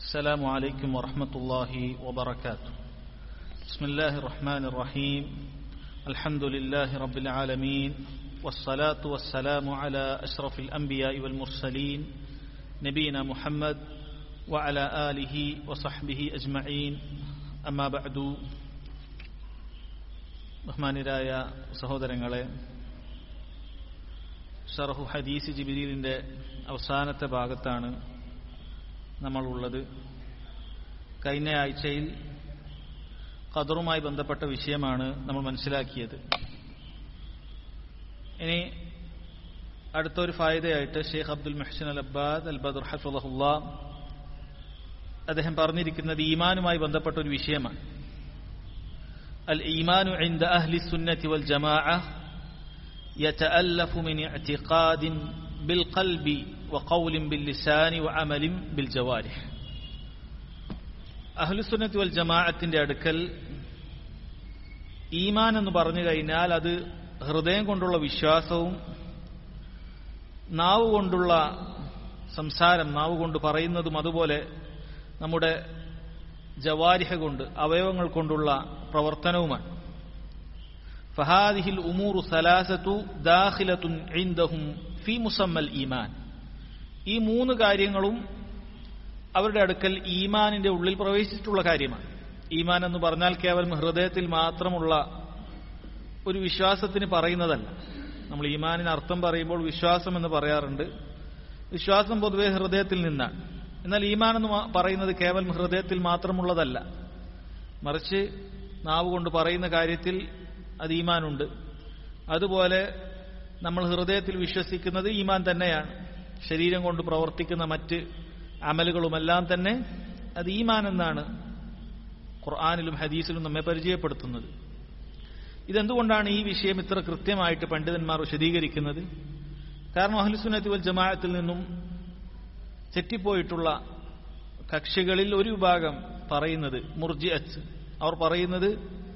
السلام عليكم ورحمة الله وبركاته بسم الله الرحمن الرحيم الحمد لله رب العالمين والصلاة والسلام على أشرف الأنبياء والمرسلين نبينا محمد وعلى آله وصحبه أجمعين أما بعد ബഹ്മാനിരായ സഹോദരങ്ങളെ ഷറഹു ഹദീസ് ജിബിരിലിൻ്റെ അവസാനത്തെ ഭാഗത്താണ് നമ്മളുള്ളത് കഴിഞ്ഞ ആഴ്ചയിൽ ഖദറുമായി ബന്ധപ്പെട്ട വിഷയമാണ് നമ്മൾ മനസ്സിലാക്കിയത് ഇനി അടുത്തൊരു ഫായതയായിട്ട് ഷെയ്ഖ് അബ്ദുൽ മെഹ്സൻ അൽ അബ്ബാദ് അൽ ബദർ ഹഫുല്ല അദ്ദേഹം പറഞ്ഞിരിക്കുന്നത് ഈമാനുമായി ബന്ധപ്പെട്ട ഒരു വിഷയമാണ് അൽ ഈമാനു عند أهل السنة والجماعة يتألف من اعتقاد بالقلب وقول باللسان وعمل بالجوارح അഹ്ലുസുന്നത്ത് വൽ ജമാഅത്തിന്റെ അടുക്കൽ ഈമാൻ എന്ന് പറഞ്ഞു കഴിഞ്ഞാൽ അത് ഹൃദയം കൊണ്ടുള്ള വിശ്വാസവും നാവ് കൊണ്ടുള്ള സംസാരം നാവ് കൊണ്ട് പറയുന്നതും അതുപോലെ നമ്മുടെ ജവാരിഹ കൊണ്ട് അവയവങ്ങൾ കൊണ്ടുള്ള പ്രവർത്തനവുമാണ് ഫഹാദിഹിൽ ഉമൂറു സലാസത്തു ദാഖിലത്തുൻ ഇൻദഹും ഫി മുസമ്മൽ ഈമാൻ ഈ മൂന്ന് കാര്യങ്ങളും അവരുടെ അടുക്കൽ ഈമാനിന്റെ ഉള്ളിൽ പ്രവേശിച്ചിട്ടുള്ള കാര്യമാണ് ഈമാൻ എന്ന് പറഞ്ഞാൽ കേവലം ഹൃദയത്തിൽ മാത്രമുള്ള ഒരു വിശ്വാസത്തിന് പറയുന്നതല്ല നമ്മൾ ഈമാനിന് അർത്ഥം പറയുമ്പോൾ വിശ്വാസം എന്ന് പറയാറുണ്ട് വിശ്വാസം പൊതുവെ ഹൃദയത്തിൽ നിന്നാണ് എന്നാൽ ഈമാൻ എന്ന് പറയുന്നത് കേവലം ഹൃദയത്തിൽ മാത്രമുള്ളതല്ല മറിച്ച് നാവ് കൊണ്ട് പറയുന്ന കാര്യത്തിൽ അത് ഈമാനുണ്ട് അതുപോലെ നമ്മൾ ഹൃദയത്തിൽ വിശ്വസിക്കുന്നത് ഈമാൻ തന്നെയാണ് ശരീരം കൊണ്ട് പ്രവർത്തിക്കുന്ന മറ്റ് അമലുകളുമെല്ലാം തന്നെ അത് ഈമാൻ എന്നാണ് ഖുർആാനിലും ഹദീസിലും നമ്മെ പരിചയപ്പെടുത്തുന്നത് ഇതെന്തുകൊണ്ടാണ് ഈ വിഷയം ഇത്ര കൃത്യമായിട്ട് പണ്ഡിതന്മാർ വിശദീകരിക്കുന്നത് കാരണം അഹ്ലുസുന്നത്തി വൽ ജമാഅത്തിൽ നിന്നും തെറ്റിപ്പോയിട്ടുള്ള കക്ഷികളിൽ ഒരു വിഭാഗം പറയുന്നത് മുർജിഅത്ത് അവർ പറയുന്നത്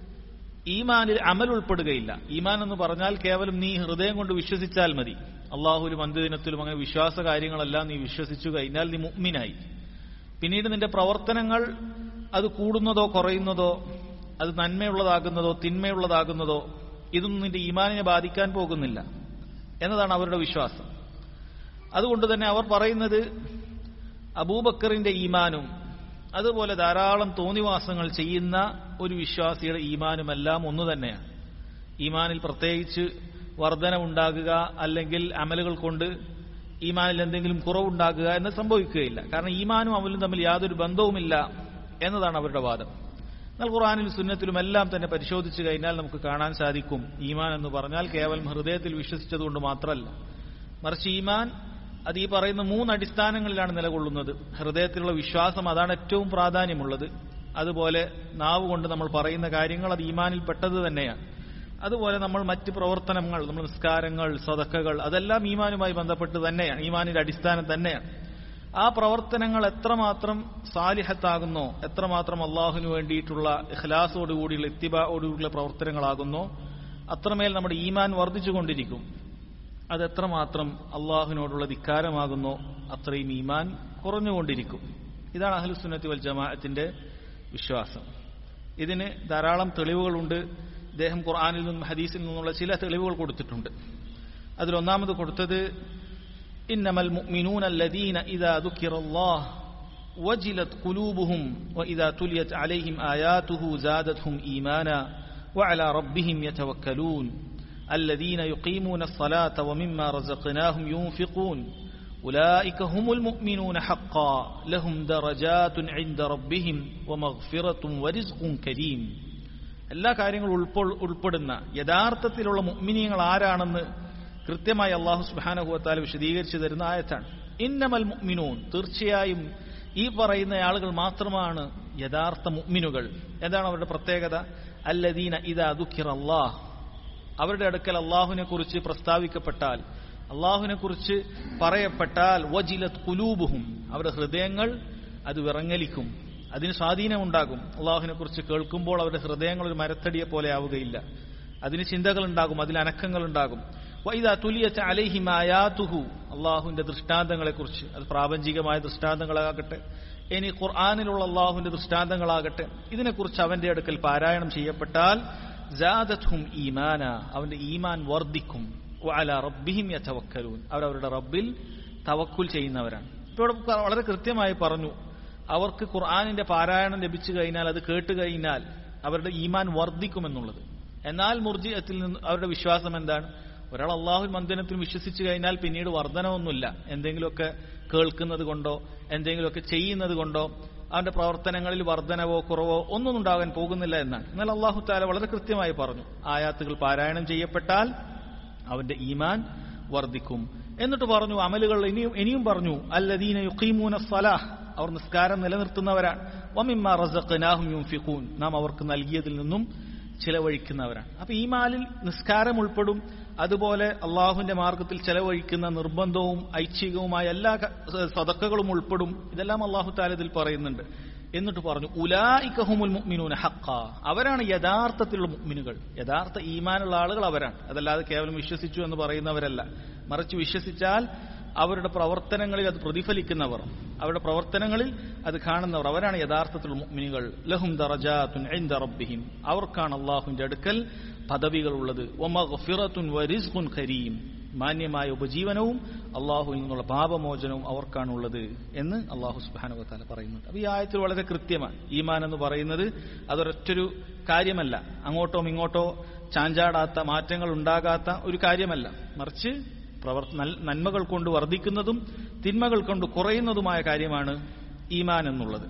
ഈമാനിൽ അമൽ ഉൾപ്പെടുകയില്ല ഈമാൻ എന്ന് പറഞ്ഞാൽ കേവലം നീ ഹൃദയം കൊണ്ട് വിശ്വസിച്ചാൽ മതി അള്ളാഹുലും അന്ത്യദിനത്തിലും അങ്ങനെ വിശ്വാസ കാര്യങ്ങളെല്ലാം നീ വിശ്വസിച്ചു കഴിഞ്ഞാൽ നീ മുഗ്മിനായി പിന്നീട് നിന്റെ പ്രവർത്തനങ്ങൾ അത് കൂടുന്നതോ കുറയുന്നതോ അത് നന്മയുള്ളതാകുന്നതോ തിന്മയുള്ളതാകുന്നതോ ഇതൊന്നും നിന്റെ ഈമാനിനെ ബാധിക്കാൻ പോകുന്നില്ല എന്നതാണ് അവരുടെ വിശ്വാസം അതുകൊണ്ട് തന്നെ അവർ പറയുന്നത് അബൂബക്കറിന്റെ ഈമാനും അതുപോലെ ധാരാളം തോന്നിവാസങ്ങൾ ചെയ്യുന്ന ഒരു വിശ്വാസിയുടെ ഈമാനുമെല്ലാം ഒന്നു തന്നെയാണ് ഈമാനിൽ പ്രത്യേകിച്ച് വർധനവുണ്ടാകുക അല്ലെങ്കിൽ അമലുകൾ കൊണ്ട് ഈമാനിൽ എന്തെങ്കിലും കുറവുണ്ടാകുക എന്ന് സംഭവിക്കുകയില്ല കാരണം ഈമാനും അമലും തമ്മിൽ യാതൊരു ബന്ധവുമില്ല എന്നതാണ് അവരുടെ വാദം എന്നാൽ ഖുറാനിലും സുന്നത്തിലും എല്ലാം തന്നെ പരിശോധിച്ചു കഴിഞ്ഞാൽ നമുക്ക് കാണാൻ സാധിക്കും ഈമാൻ എന്ന് പറഞ്ഞാൽ കേവലം ഹൃദയത്തിൽ വിശ്വസിച്ചതുകൊണ്ട് മാത്രമല്ല മറിച്ച് ഈമാൻ അത് ഈ പറയുന്ന മൂന്ന് അടിസ്ഥാനങ്ങളിലാണ് നിലകൊള്ളുന്നത് ഹൃദയത്തിലുള്ള വിശ്വാസം അതാണ് ഏറ്റവും പ്രാധാന്യമുള്ളത് അതുപോലെ നാവ് കൊണ്ട് നമ്മൾ പറയുന്ന കാര്യങ്ങൾ അത് ഈമാനിൽ പെട്ടത് തന്നെയാണ് അതുപോലെ നമ്മൾ മറ്റ് പ്രവർത്തനങ്ങൾ നമ്മൾ നിസ്കാരങ്ങൾ സതക്കകൾ അതെല്ലാം ഈമാനുമായി ബന്ധപ്പെട്ട് തന്നെയാണ് ഈമാനിന്റെ അടിസ്ഥാനം തന്നെയാണ് ആ പ്രവർത്തനങ്ങൾ എത്രമാത്രം സാലിഹത്താകുന്നോ എത്രമാത്രം അള്ളാഹുവിന് വേണ്ടിയിട്ടുള്ള ഇഖ്ലാസോടുകൂടിയുള്ള ഇത്തിബോടുകൂടിയുള്ള പ്രവർത്തനങ്ങളാകുന്നോ അത്രമേൽ നമ്മുടെ ഈമാൻ വർദ്ധിച്ചുകൊണ്ടിരിക്കും അതെത്രമാത്രം അള്ളാഹുവിനോടുള്ള ധിക്കാരമാകുന്നോ അത്രയും ഈമാൻ കുറഞ്ഞുകൊണ്ടിരിക്കും ഇതാണ് അഹ്ലുസുന്നത്തി വൽ ജമാഅത്തിന്റെ വിശ്വാസം ഇതിന് ധാരാളം തെളിവുകളുണ്ട് ഇദ്ദേഹം ഖുർആാനിൽ നിന്നും ഹദീസിൽ നിന്നുള്ള ചില തെളിവുകൾ കൊടുത്തിട്ടുണ്ട് അതിലൊന്നാമത് കൊടുത്തത് إنما المؤمنون الذين إذا ذكر الله وجلت قلوبهم وإذا تليت عليهم آياته زادتهم إيمانا وعلى ربهم يتوكلون الذين يقيمون الصلاة ومما رزقناهم ينفقون أولئك هم المؤمنون حقا لهم درجات عند ربهم ومغفرة ورزق كريم എല്ലാ കാര്യങ്ങളും ഉൾപ്പെടുന്ന യഥാർത്ഥത്തിലുള്ള മുഗ്മിനിയങ്ങൾ ആരാണെന്ന് കൃത്യമായി അള്ളാഹു സുബാനഹുവത്താൽ വിശദീകരിച്ചു തരുന്ന ആയത്താണ് ഇന്നമൽ മുഗ്മിനൂൻ തീർച്ചയായും ഈ പറയുന്ന ആളുകൾ മാത്രമാണ് യഥാർത്ഥ മുഗ്മിനുകൾ എന്താണ് അവരുടെ പ്രത്യേകത അല്ലദീന ഇതാ ദുഃഖിർ അള്ളാഹ് അവരുടെ അടുക്കൽ അള്ളാഹുവിനെ കുറിച്ച് പ്രസ്താവിക്കപ്പെട്ടാൽ അള്ളാഹുവിനെ കുറിച്ച് പറയപ്പെട്ടാൽ വജിലത് കുലൂബുഹും അവരുടെ ഹൃദയങ്ങൾ അത് വിറങ്ങലിക്കും അതിന് സ്വാധീനമുണ്ടാകും അള്ളാഹുവിനെ കുറിച്ച് കേൾക്കുമ്പോൾ അവരുടെ ഹൃദയങ്ങൾ ഒരു മരത്തടിയെ പോലെ ആവുകയില്ല അതിന് ചിന്തകൾ ഉണ്ടാകും അതിൽ അനക്കങ്ങൾ ഉണ്ടാകും വൈദ തുലിയച്ച അലൈഹിമായാതുഹു അള്ളാഹുവിന്റെ ദൃഷ്ടാന്തങ്ങളെക്കുറിച്ച് അത് പ്രാപഞ്ചികമായ ദൃഷ്ടാന്തങ്ങളാകട്ടെ ഇനി ഖുർആാനിലുള്ള അള്ളാഹുവിന്റെ ദൃഷ്ടാന്തങ്ങളാകട്ടെ ഇതിനെക്കുറിച്ച് അവന്റെ അടുക്കൽ പാരായണം ചെയ്യപ്പെട്ടാൽ ജാദത്ഹും ഈമാന അവന്റെ ഈമാൻ വർദ്ധിക്കും വഅല റബ്ബിഹിം യതവക്കലൂൻ അവരവരുടെ റബ്ബിൽ തവക്കുൽ ചെയ്യുന്നവരാണ് ഇപ്പോൾ ഇവിടെ വളരെ കൃത്യമായി പറഞ്ഞു അവർക്ക് ഖുർആാനിന്റെ പാരായണം ലഭിച്ചു കഴിഞ്ഞാൽ അത് കേട്ട് കഴിഞ്ഞാൽ അവരുടെ ഈമാൻ വർദ്ധിക്കുമെന്നുള്ളത് എന്നാൽ മുർജിയത്തിൽ നിന്ന് അവരുടെ വിശ്വാസം എന്താണ് ഒരാൾ അള്ളാഹു മന്ദിരത്തിൽ വിശ്വസിച്ചു കഴിഞ്ഞാൽ പിന്നീട് വർധനമൊന്നുമില്ല എന്തെങ്കിലുമൊക്കെ കേൾക്കുന്നത് കൊണ്ടോ എന്തെങ്കിലുമൊക്കെ ചെയ്യുന്നത് കൊണ്ടോ അവന്റെ പ്രവർത്തനങ്ങളിൽ വർധനവോ കുറവോ ഒന്നും ഉണ്ടാകാൻ പോകുന്നില്ല എന്നാണ് എന്നാൽ അള്ളാഹു താല വളരെ കൃത്യമായി പറഞ്ഞു ആയാത്തുകൾ പാരായണം ചെയ്യപ്പെട്ടാൽ അവന്റെ ഈമാൻ വർദ്ധിക്കും എന്നിട്ട് പറഞ്ഞു അമലുകൾ ഇനിയും ഇനിയും പറഞ്ഞു അല്ലദീന യുഖീമൂന സലാഹ് അവർ നിസ്കാരം നിലനിർത്തുന്നവരാണ് വമിമ്മ റസഖ്നാഹും യുൻഫിഖൂൻ നാം അവർക്ക് നൽകിയതിൽ നിന്നും ചിലവഴിക്കുന്നവരാണ് അപ്പൊ ഈ മാലിൽ നിസ്കാരം ഉൾപ്പെടും അതുപോലെ അള്ളാഹുവിന്റെ മാർഗത്തിൽ ചെലവഴിക്കുന്ന നിർബന്ധവും ഐച്ഛികവുമായ എല്ലാ സതക്കകളും ഉൾപ്പെടും ഇതെല്ലാം അള്ളാഹു താലത്തിൽ പറയുന്നുണ്ട് എന്നിട്ട് പറഞ്ഞു ഉലായിക്കഹുമുൽ മുഅ്മിനൂന ഹക്ക അവരാണ് യഥാർത്ഥത്തിലുള്ള മുഅ്മിനുകൾ യഥാർത്ഥ ഈമാനുള്ള ആളുകൾ അവരാണ് അതല്ലാതെ കേവലം വിശ്വസിച്ചു എന്ന് പറയുന്നവരല്ല മറിച്ച് വിശ്വസിച്ചാൽ അവരുടെ പ്രവർത്തനങ്ങളിൽ അത് പ്രതിഫലിക്കുന്നവർ അവരുടെ പ്രവർത്തനങ്ങളിൽ അത് കാണുന്നവർ അവരാണ് യഥാർത്ഥത്തിലുള്ള മുഅ്മിനുകൾ ലഹും ദറജാത്തുൻ ഇൻദ റബ്ബിഹിം അവർക്കാണ് അള്ളാഹുവിന്റെ അടുക്കൽ പദവികളുള്ളത് വമഗ്ഫിറത്തുൻ വരിസ്ഖുൻ കരീം മാന്യമായ ഉപജീവനവും അള്ളാഹുവിൽ നിന്നുള്ള പാപമോചനവും അവർക്കാണുള്ളത് എന്ന് അള്ളാഹു സുബാനുവത്താല പറയുന്നുണ്ട് അപ്പൊ ഈ ആയത്തിൽ വളരെ കൃത്യമാണ് ഈമാൻ എന്ന് പറയുന്നത് അതൊരൊറ്റൊരു കാര്യമല്ല അങ്ങോട്ടോ ഇങ്ങോട്ടോ ചാഞ്ചാടാത്ത മാറ്റങ്ങൾ ഉണ്ടാകാത്ത ഒരു കാര്യമല്ല മറിച്ച് പ്രവർ നന്മകൾ കൊണ്ട് വർദ്ധിക്കുന്നതും തിന്മകൾ കൊണ്ട് കുറയുന്നതുമായ കാര്യമാണ് ഈമാൻ എന്നുള്ളത്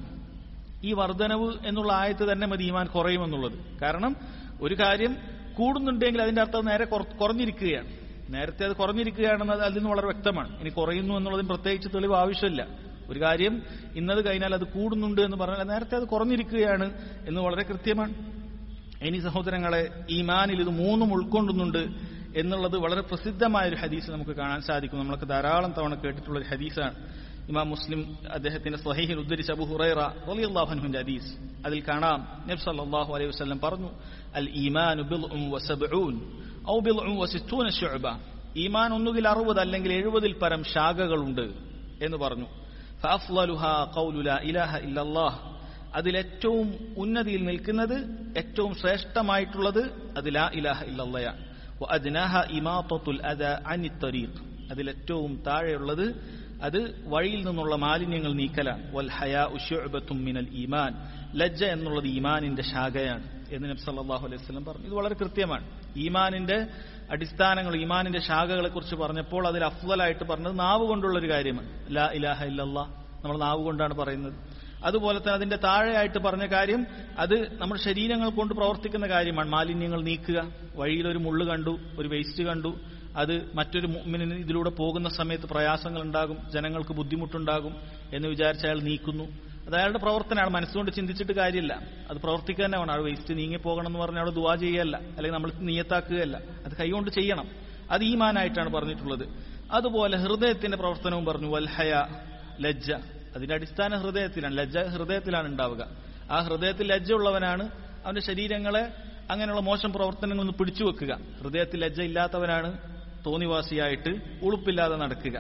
ഈ വർധനവ് എന്നുള്ള ആയത്ത് തന്നെ മതി ഈമാൻ കുറയുമെന്നുള്ളത് കാരണം ഒരു കാര്യം കൂടുന്നുണ്ടെങ്കിൽ അതിന്റെ അർത്ഥം നേരെ കുറഞ്ഞിരിക്കുകയാണ് നേരത്തെ അത് കുറഞ്ഞിരിക്കുകയാണെന്നത് അതിൽ നിന്ന് വളരെ വ്യക്തമാണ് ഇനി കുറയുന്നു എന്നുള്ളതിന് പ്രത്യേകിച്ച് തെളിവ് ആവശ്യമില്ല ഒരു കാര്യം ഇന്നത് കഴിഞ്ഞാൽ അത് കൂടുന്നുണ്ട് എന്ന് പറഞ്ഞാൽ നേരത്തെ അത് കുറഞ്ഞിരിക്കുകയാണ് എന്ന് വളരെ കൃത്യമാണ് ഇനി സഹോദരങ്ങളെ ഈമാനിൽ ഇത് മൂന്നും ഉൾക്കൊണ്ടുന്നുണ്ട് എന്നുള്ളത് വളരെ പ്രസിദ്ധമായ ഒരു ഹദീസ് നമുക്ക് കാണാൻ സാധിക്കും നമ്മളൊക്കെ ധാരാളം തവണ കേട്ടിട്ടുള്ള ഒരു ഹദീസാണ് ഇമാം മുസ്ലിം അദ്ദേഹത്തിന്റെ സ്വഹീഹിൽ ഉദ്ധരിച്ച അബു ഹുറൈറ റളിയല്ലാഹുവിന്റെ ഹദീസ് അതിൽ കാണാം നബി സല്ലല്ലാഹു അലൈഹി വസല്ലം പറഞ്ഞു അൽ ഈമാനു ബിൽഉം വസബ്ഊൻ ഔ ബിൽഉം വസിത്തൂന ശുഅബ ഈമാൻ ഒന്നുകിൽ അറുപത് അല്ലെങ്കിൽ എഴുപതിൽ പരം ശാഖകളുണ്ട് എന്ന് പറഞ്ഞു ഫഅഫ്ളലുഹാ ഖൗലു ലാ ഇലാഹ ഇല്ലല്ലാഹ് അതിലേറ്റവും ഉന്നതിയിൽ നിൽക്കുന്നത് ഏറ്റവും ശ്രേഷ്ഠമായിട്ടുള്ളത് അത് ലാ ഇലാഹ ഇല്ലല്ലയാണ് വഅദ്നാഹ ഇമാത്തത്തുൽ അദ അനി തരീഖ് അതിലേറ്റവും താഴെയുള്ളത് അത് വഴിയിൽ നിന്നുള്ള മാലിന്യങ്ങൾ നീക്കലാണ് വൽ ഹയാ ഉഷുഅബത്തും മിനൽ ഈമാൻ ലജ്ജ എന്നുള്ളത് ഈമാനിന്റെ ശാഖയാണ് എന്ന് നബി സല്ലല്ലാഹു അലൈഹി വസല്ലം പറഞ്ഞു ഇത് വളരെ കൃത്യമാണ് ഈമാനിന്റെ അടിസ്ഥാനങ്ങൾ ഈമാനിന്റെ ശാഖകളെ കുറിച്ച് പറഞ്ഞപ്പോൾ അതിൽ അഫ്വലായിട്ട് പറഞ്ഞത് നാവ് കൊണ്ടുള്ള ഒരു കാര്യമാണ് ലാ ഇലാഹ ഇല്ലല്ലാ നമ്മൾ നാവ് കൊണ്ടാണ് പറയുന്നത് അതുപോലെ തന്നെ അതിന്റെ താഴെയായിട്ട് പറഞ്ഞ കാര്യം അത് നമ്മുടെ ശരീരങ്ങൾ കൊണ്ട് പ്രവർത്തിക്കുന്ന കാര്യമാണ് മാലിന്യങ്ങൾ നീക്കുക വഴിയിൽ ഒരു മുള്ളു കണ്ടു ഒരു വേസ്റ്റ് കണ്ടു അത് മറ്റൊരു മുമ്മിന് ഇതിലൂടെ പോകുന്ന സമയത്ത് പ്രയാസങ്ങൾ ഉണ്ടാകും ജനങ്ങൾക്ക് ബുദ്ധിമുട്ടുണ്ടാകും എന്ന് വിചാരിച്ച് അയാൾ നീക്കുന്നു അത് അയാളുടെ പ്രവർത്തനമാണ് മനസ്സുകൊണ്ട് ചിന്തിച്ചിട്ട് കാര്യമില്ല അത് പ്രവർത്തിക്കുക തന്നെ വേണം ആ വേസ്റ്റ് നീങ്ങി പോകണം എന്ന് പറഞ്ഞാൽ അവിടെ ദുവാ ചെയ്യല്ല അല്ലെങ്കിൽ നമ്മൾ നിയത്താക്കുകയല്ല അത് കൈകൊണ്ട് ചെയ്യണം അത് ഈമാനായിട്ടാണ് പറഞ്ഞിട്ടുള്ളത് അതുപോലെ ഹൃദയത്തിന്റെ പ്രവർത്തനവും പറഞ്ഞു വൽഹയ ലജ്ജ അതിന്റെ അടിസ്ഥാന ഹൃദയത്തിലാണ് ലജ്ജ ഹൃദയത്തിലാണ് ഉണ്ടാവുക ആ ഹൃദയത്തിൽ ലജ്ജ ഉള്ളവനാണ് അവന്റെ ശരീരങ്ങളെ അങ്ങനെയുള്ള മോശം പ്രവർത്തനങ്ങളൊന്ന് പിടിച്ചു വെക്കുക ഹൃദയത്തിൽ ലജ്ജ ഇല്ലാത്തവനാണ് തോന്നിവാസിയായിട്ട് ഉളുപ്പില്ലാതെ നടക്കുക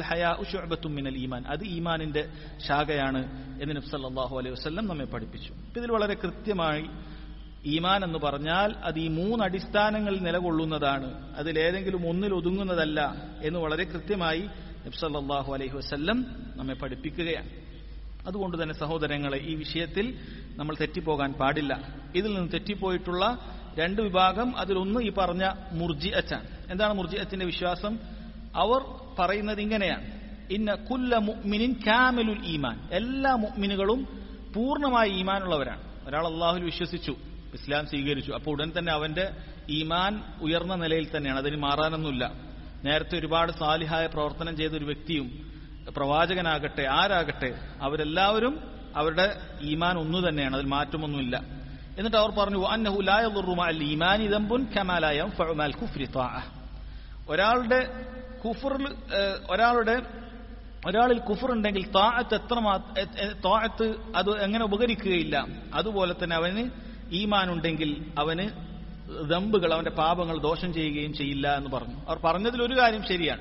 മിനൽ ഈമാൻ അത് ഈമാനിന്റെ ശാഖയാണ് എന്ന് നബ് സല്ലല്ലാഹു അലൈഹി വസല്ലം നമ്മെ പഠിപ്പിച്ചു ഇതിൽ വളരെ കൃത്യമായി ഈമാൻ എന്ന് പറഞ്ഞാൽ അത് ഈ മൂന്ന് അടിസ്ഥാനങ്ങളിൽ നിലകൊള്ളുന്നതാണ് അതിലേതെങ്കിലും ഒന്നിൽ ഒതുങ്ങുന്നതല്ല എന്ന് വളരെ കൃത്യമായി നബ്സല്ലാഹു അലൈഹി വസ്ല്ലം നമ്മെ പഠിപ്പിക്കുകയാണ് അതുകൊണ്ട് തന്നെ സഹോദരങ്ങളെ ഈ വിഷയത്തിൽ നമ്മൾ തെറ്റിപ്പോകാൻ പാടില്ല ഇതിൽ നിന്ന് തെറ്റിപ്പോയിട്ടുള്ള രണ്ട് വിഭാഗം അതിലൊന്ന് ഈ പറഞ്ഞ മുർജി അച്ചാൻ എന്താണ് മുർജി അത്തിന്റെ വിശ്വാസം അവർ പറയുന്നത് ഇങ്ങനെയാണ് ഇന്ന കുല്ല മുഅ്മിനിൻ കാമിലുൽ ഈമാൻ എല്ലാ മുഅ്മിനുകളും പൂർണ്ണമായ ഈമാനുള്ളവരാണ് ഒരാൾ അള്ളാഹുൽ വിശ്വസിച്ചു ഇസ്ലാം സ്വീകരിച്ചു അപ്പോൾ ഉടൻ തന്നെ അവന്റെ ഈമാൻ ഉയർന്ന നിലയിൽ തന്നെയാണ് അതിന് മാറാനൊന്നുമില്ല നേരത്തെ ഒരുപാട് സാലിഹായ പ്രവർത്തനം ചെയ്ത ഒരു വ്യക്തിയും പ്രവാചകനാകട്ടെ ആരാകട്ടെ അവരെല്ലാവരും അവരുടെ ഈമാൻ ഒന്നു തന്നെയാണ് അതിൽ മാറ്റമൊന്നുമില്ല എന്നിട്ട് അവർ പറഞ്ഞു അന്നഹു ലായുറുമ അൽ ഈമാനി ദമ്പുൻ കമാലായം ഫഅമാൽ കുഫ്രി ത്വാഅ ഒരാളുടെ കുഫറിൽ ഒരാളുടെ ഒരാളിൽ കുഫർ ഉണ്ടെങ്കിൽ താഴത്ത് എത്ര താഴത്ത് അത് എങ്ങനെ ഉപകരിക്കുകയില്ല അതുപോലെ തന്നെ അവന് ഈമാൻ ഉണ്ടെങ്കിൽ അവന് ദമ്പുകൾ അവന്റെ പാപങ്ങൾ ദോഷം ചെയ്യുകയും ചെയ്യില്ല എന്ന് പറഞ്ഞു അവർ പറഞ്ഞതിൽ ഒരു കാര്യം ശരിയാണ്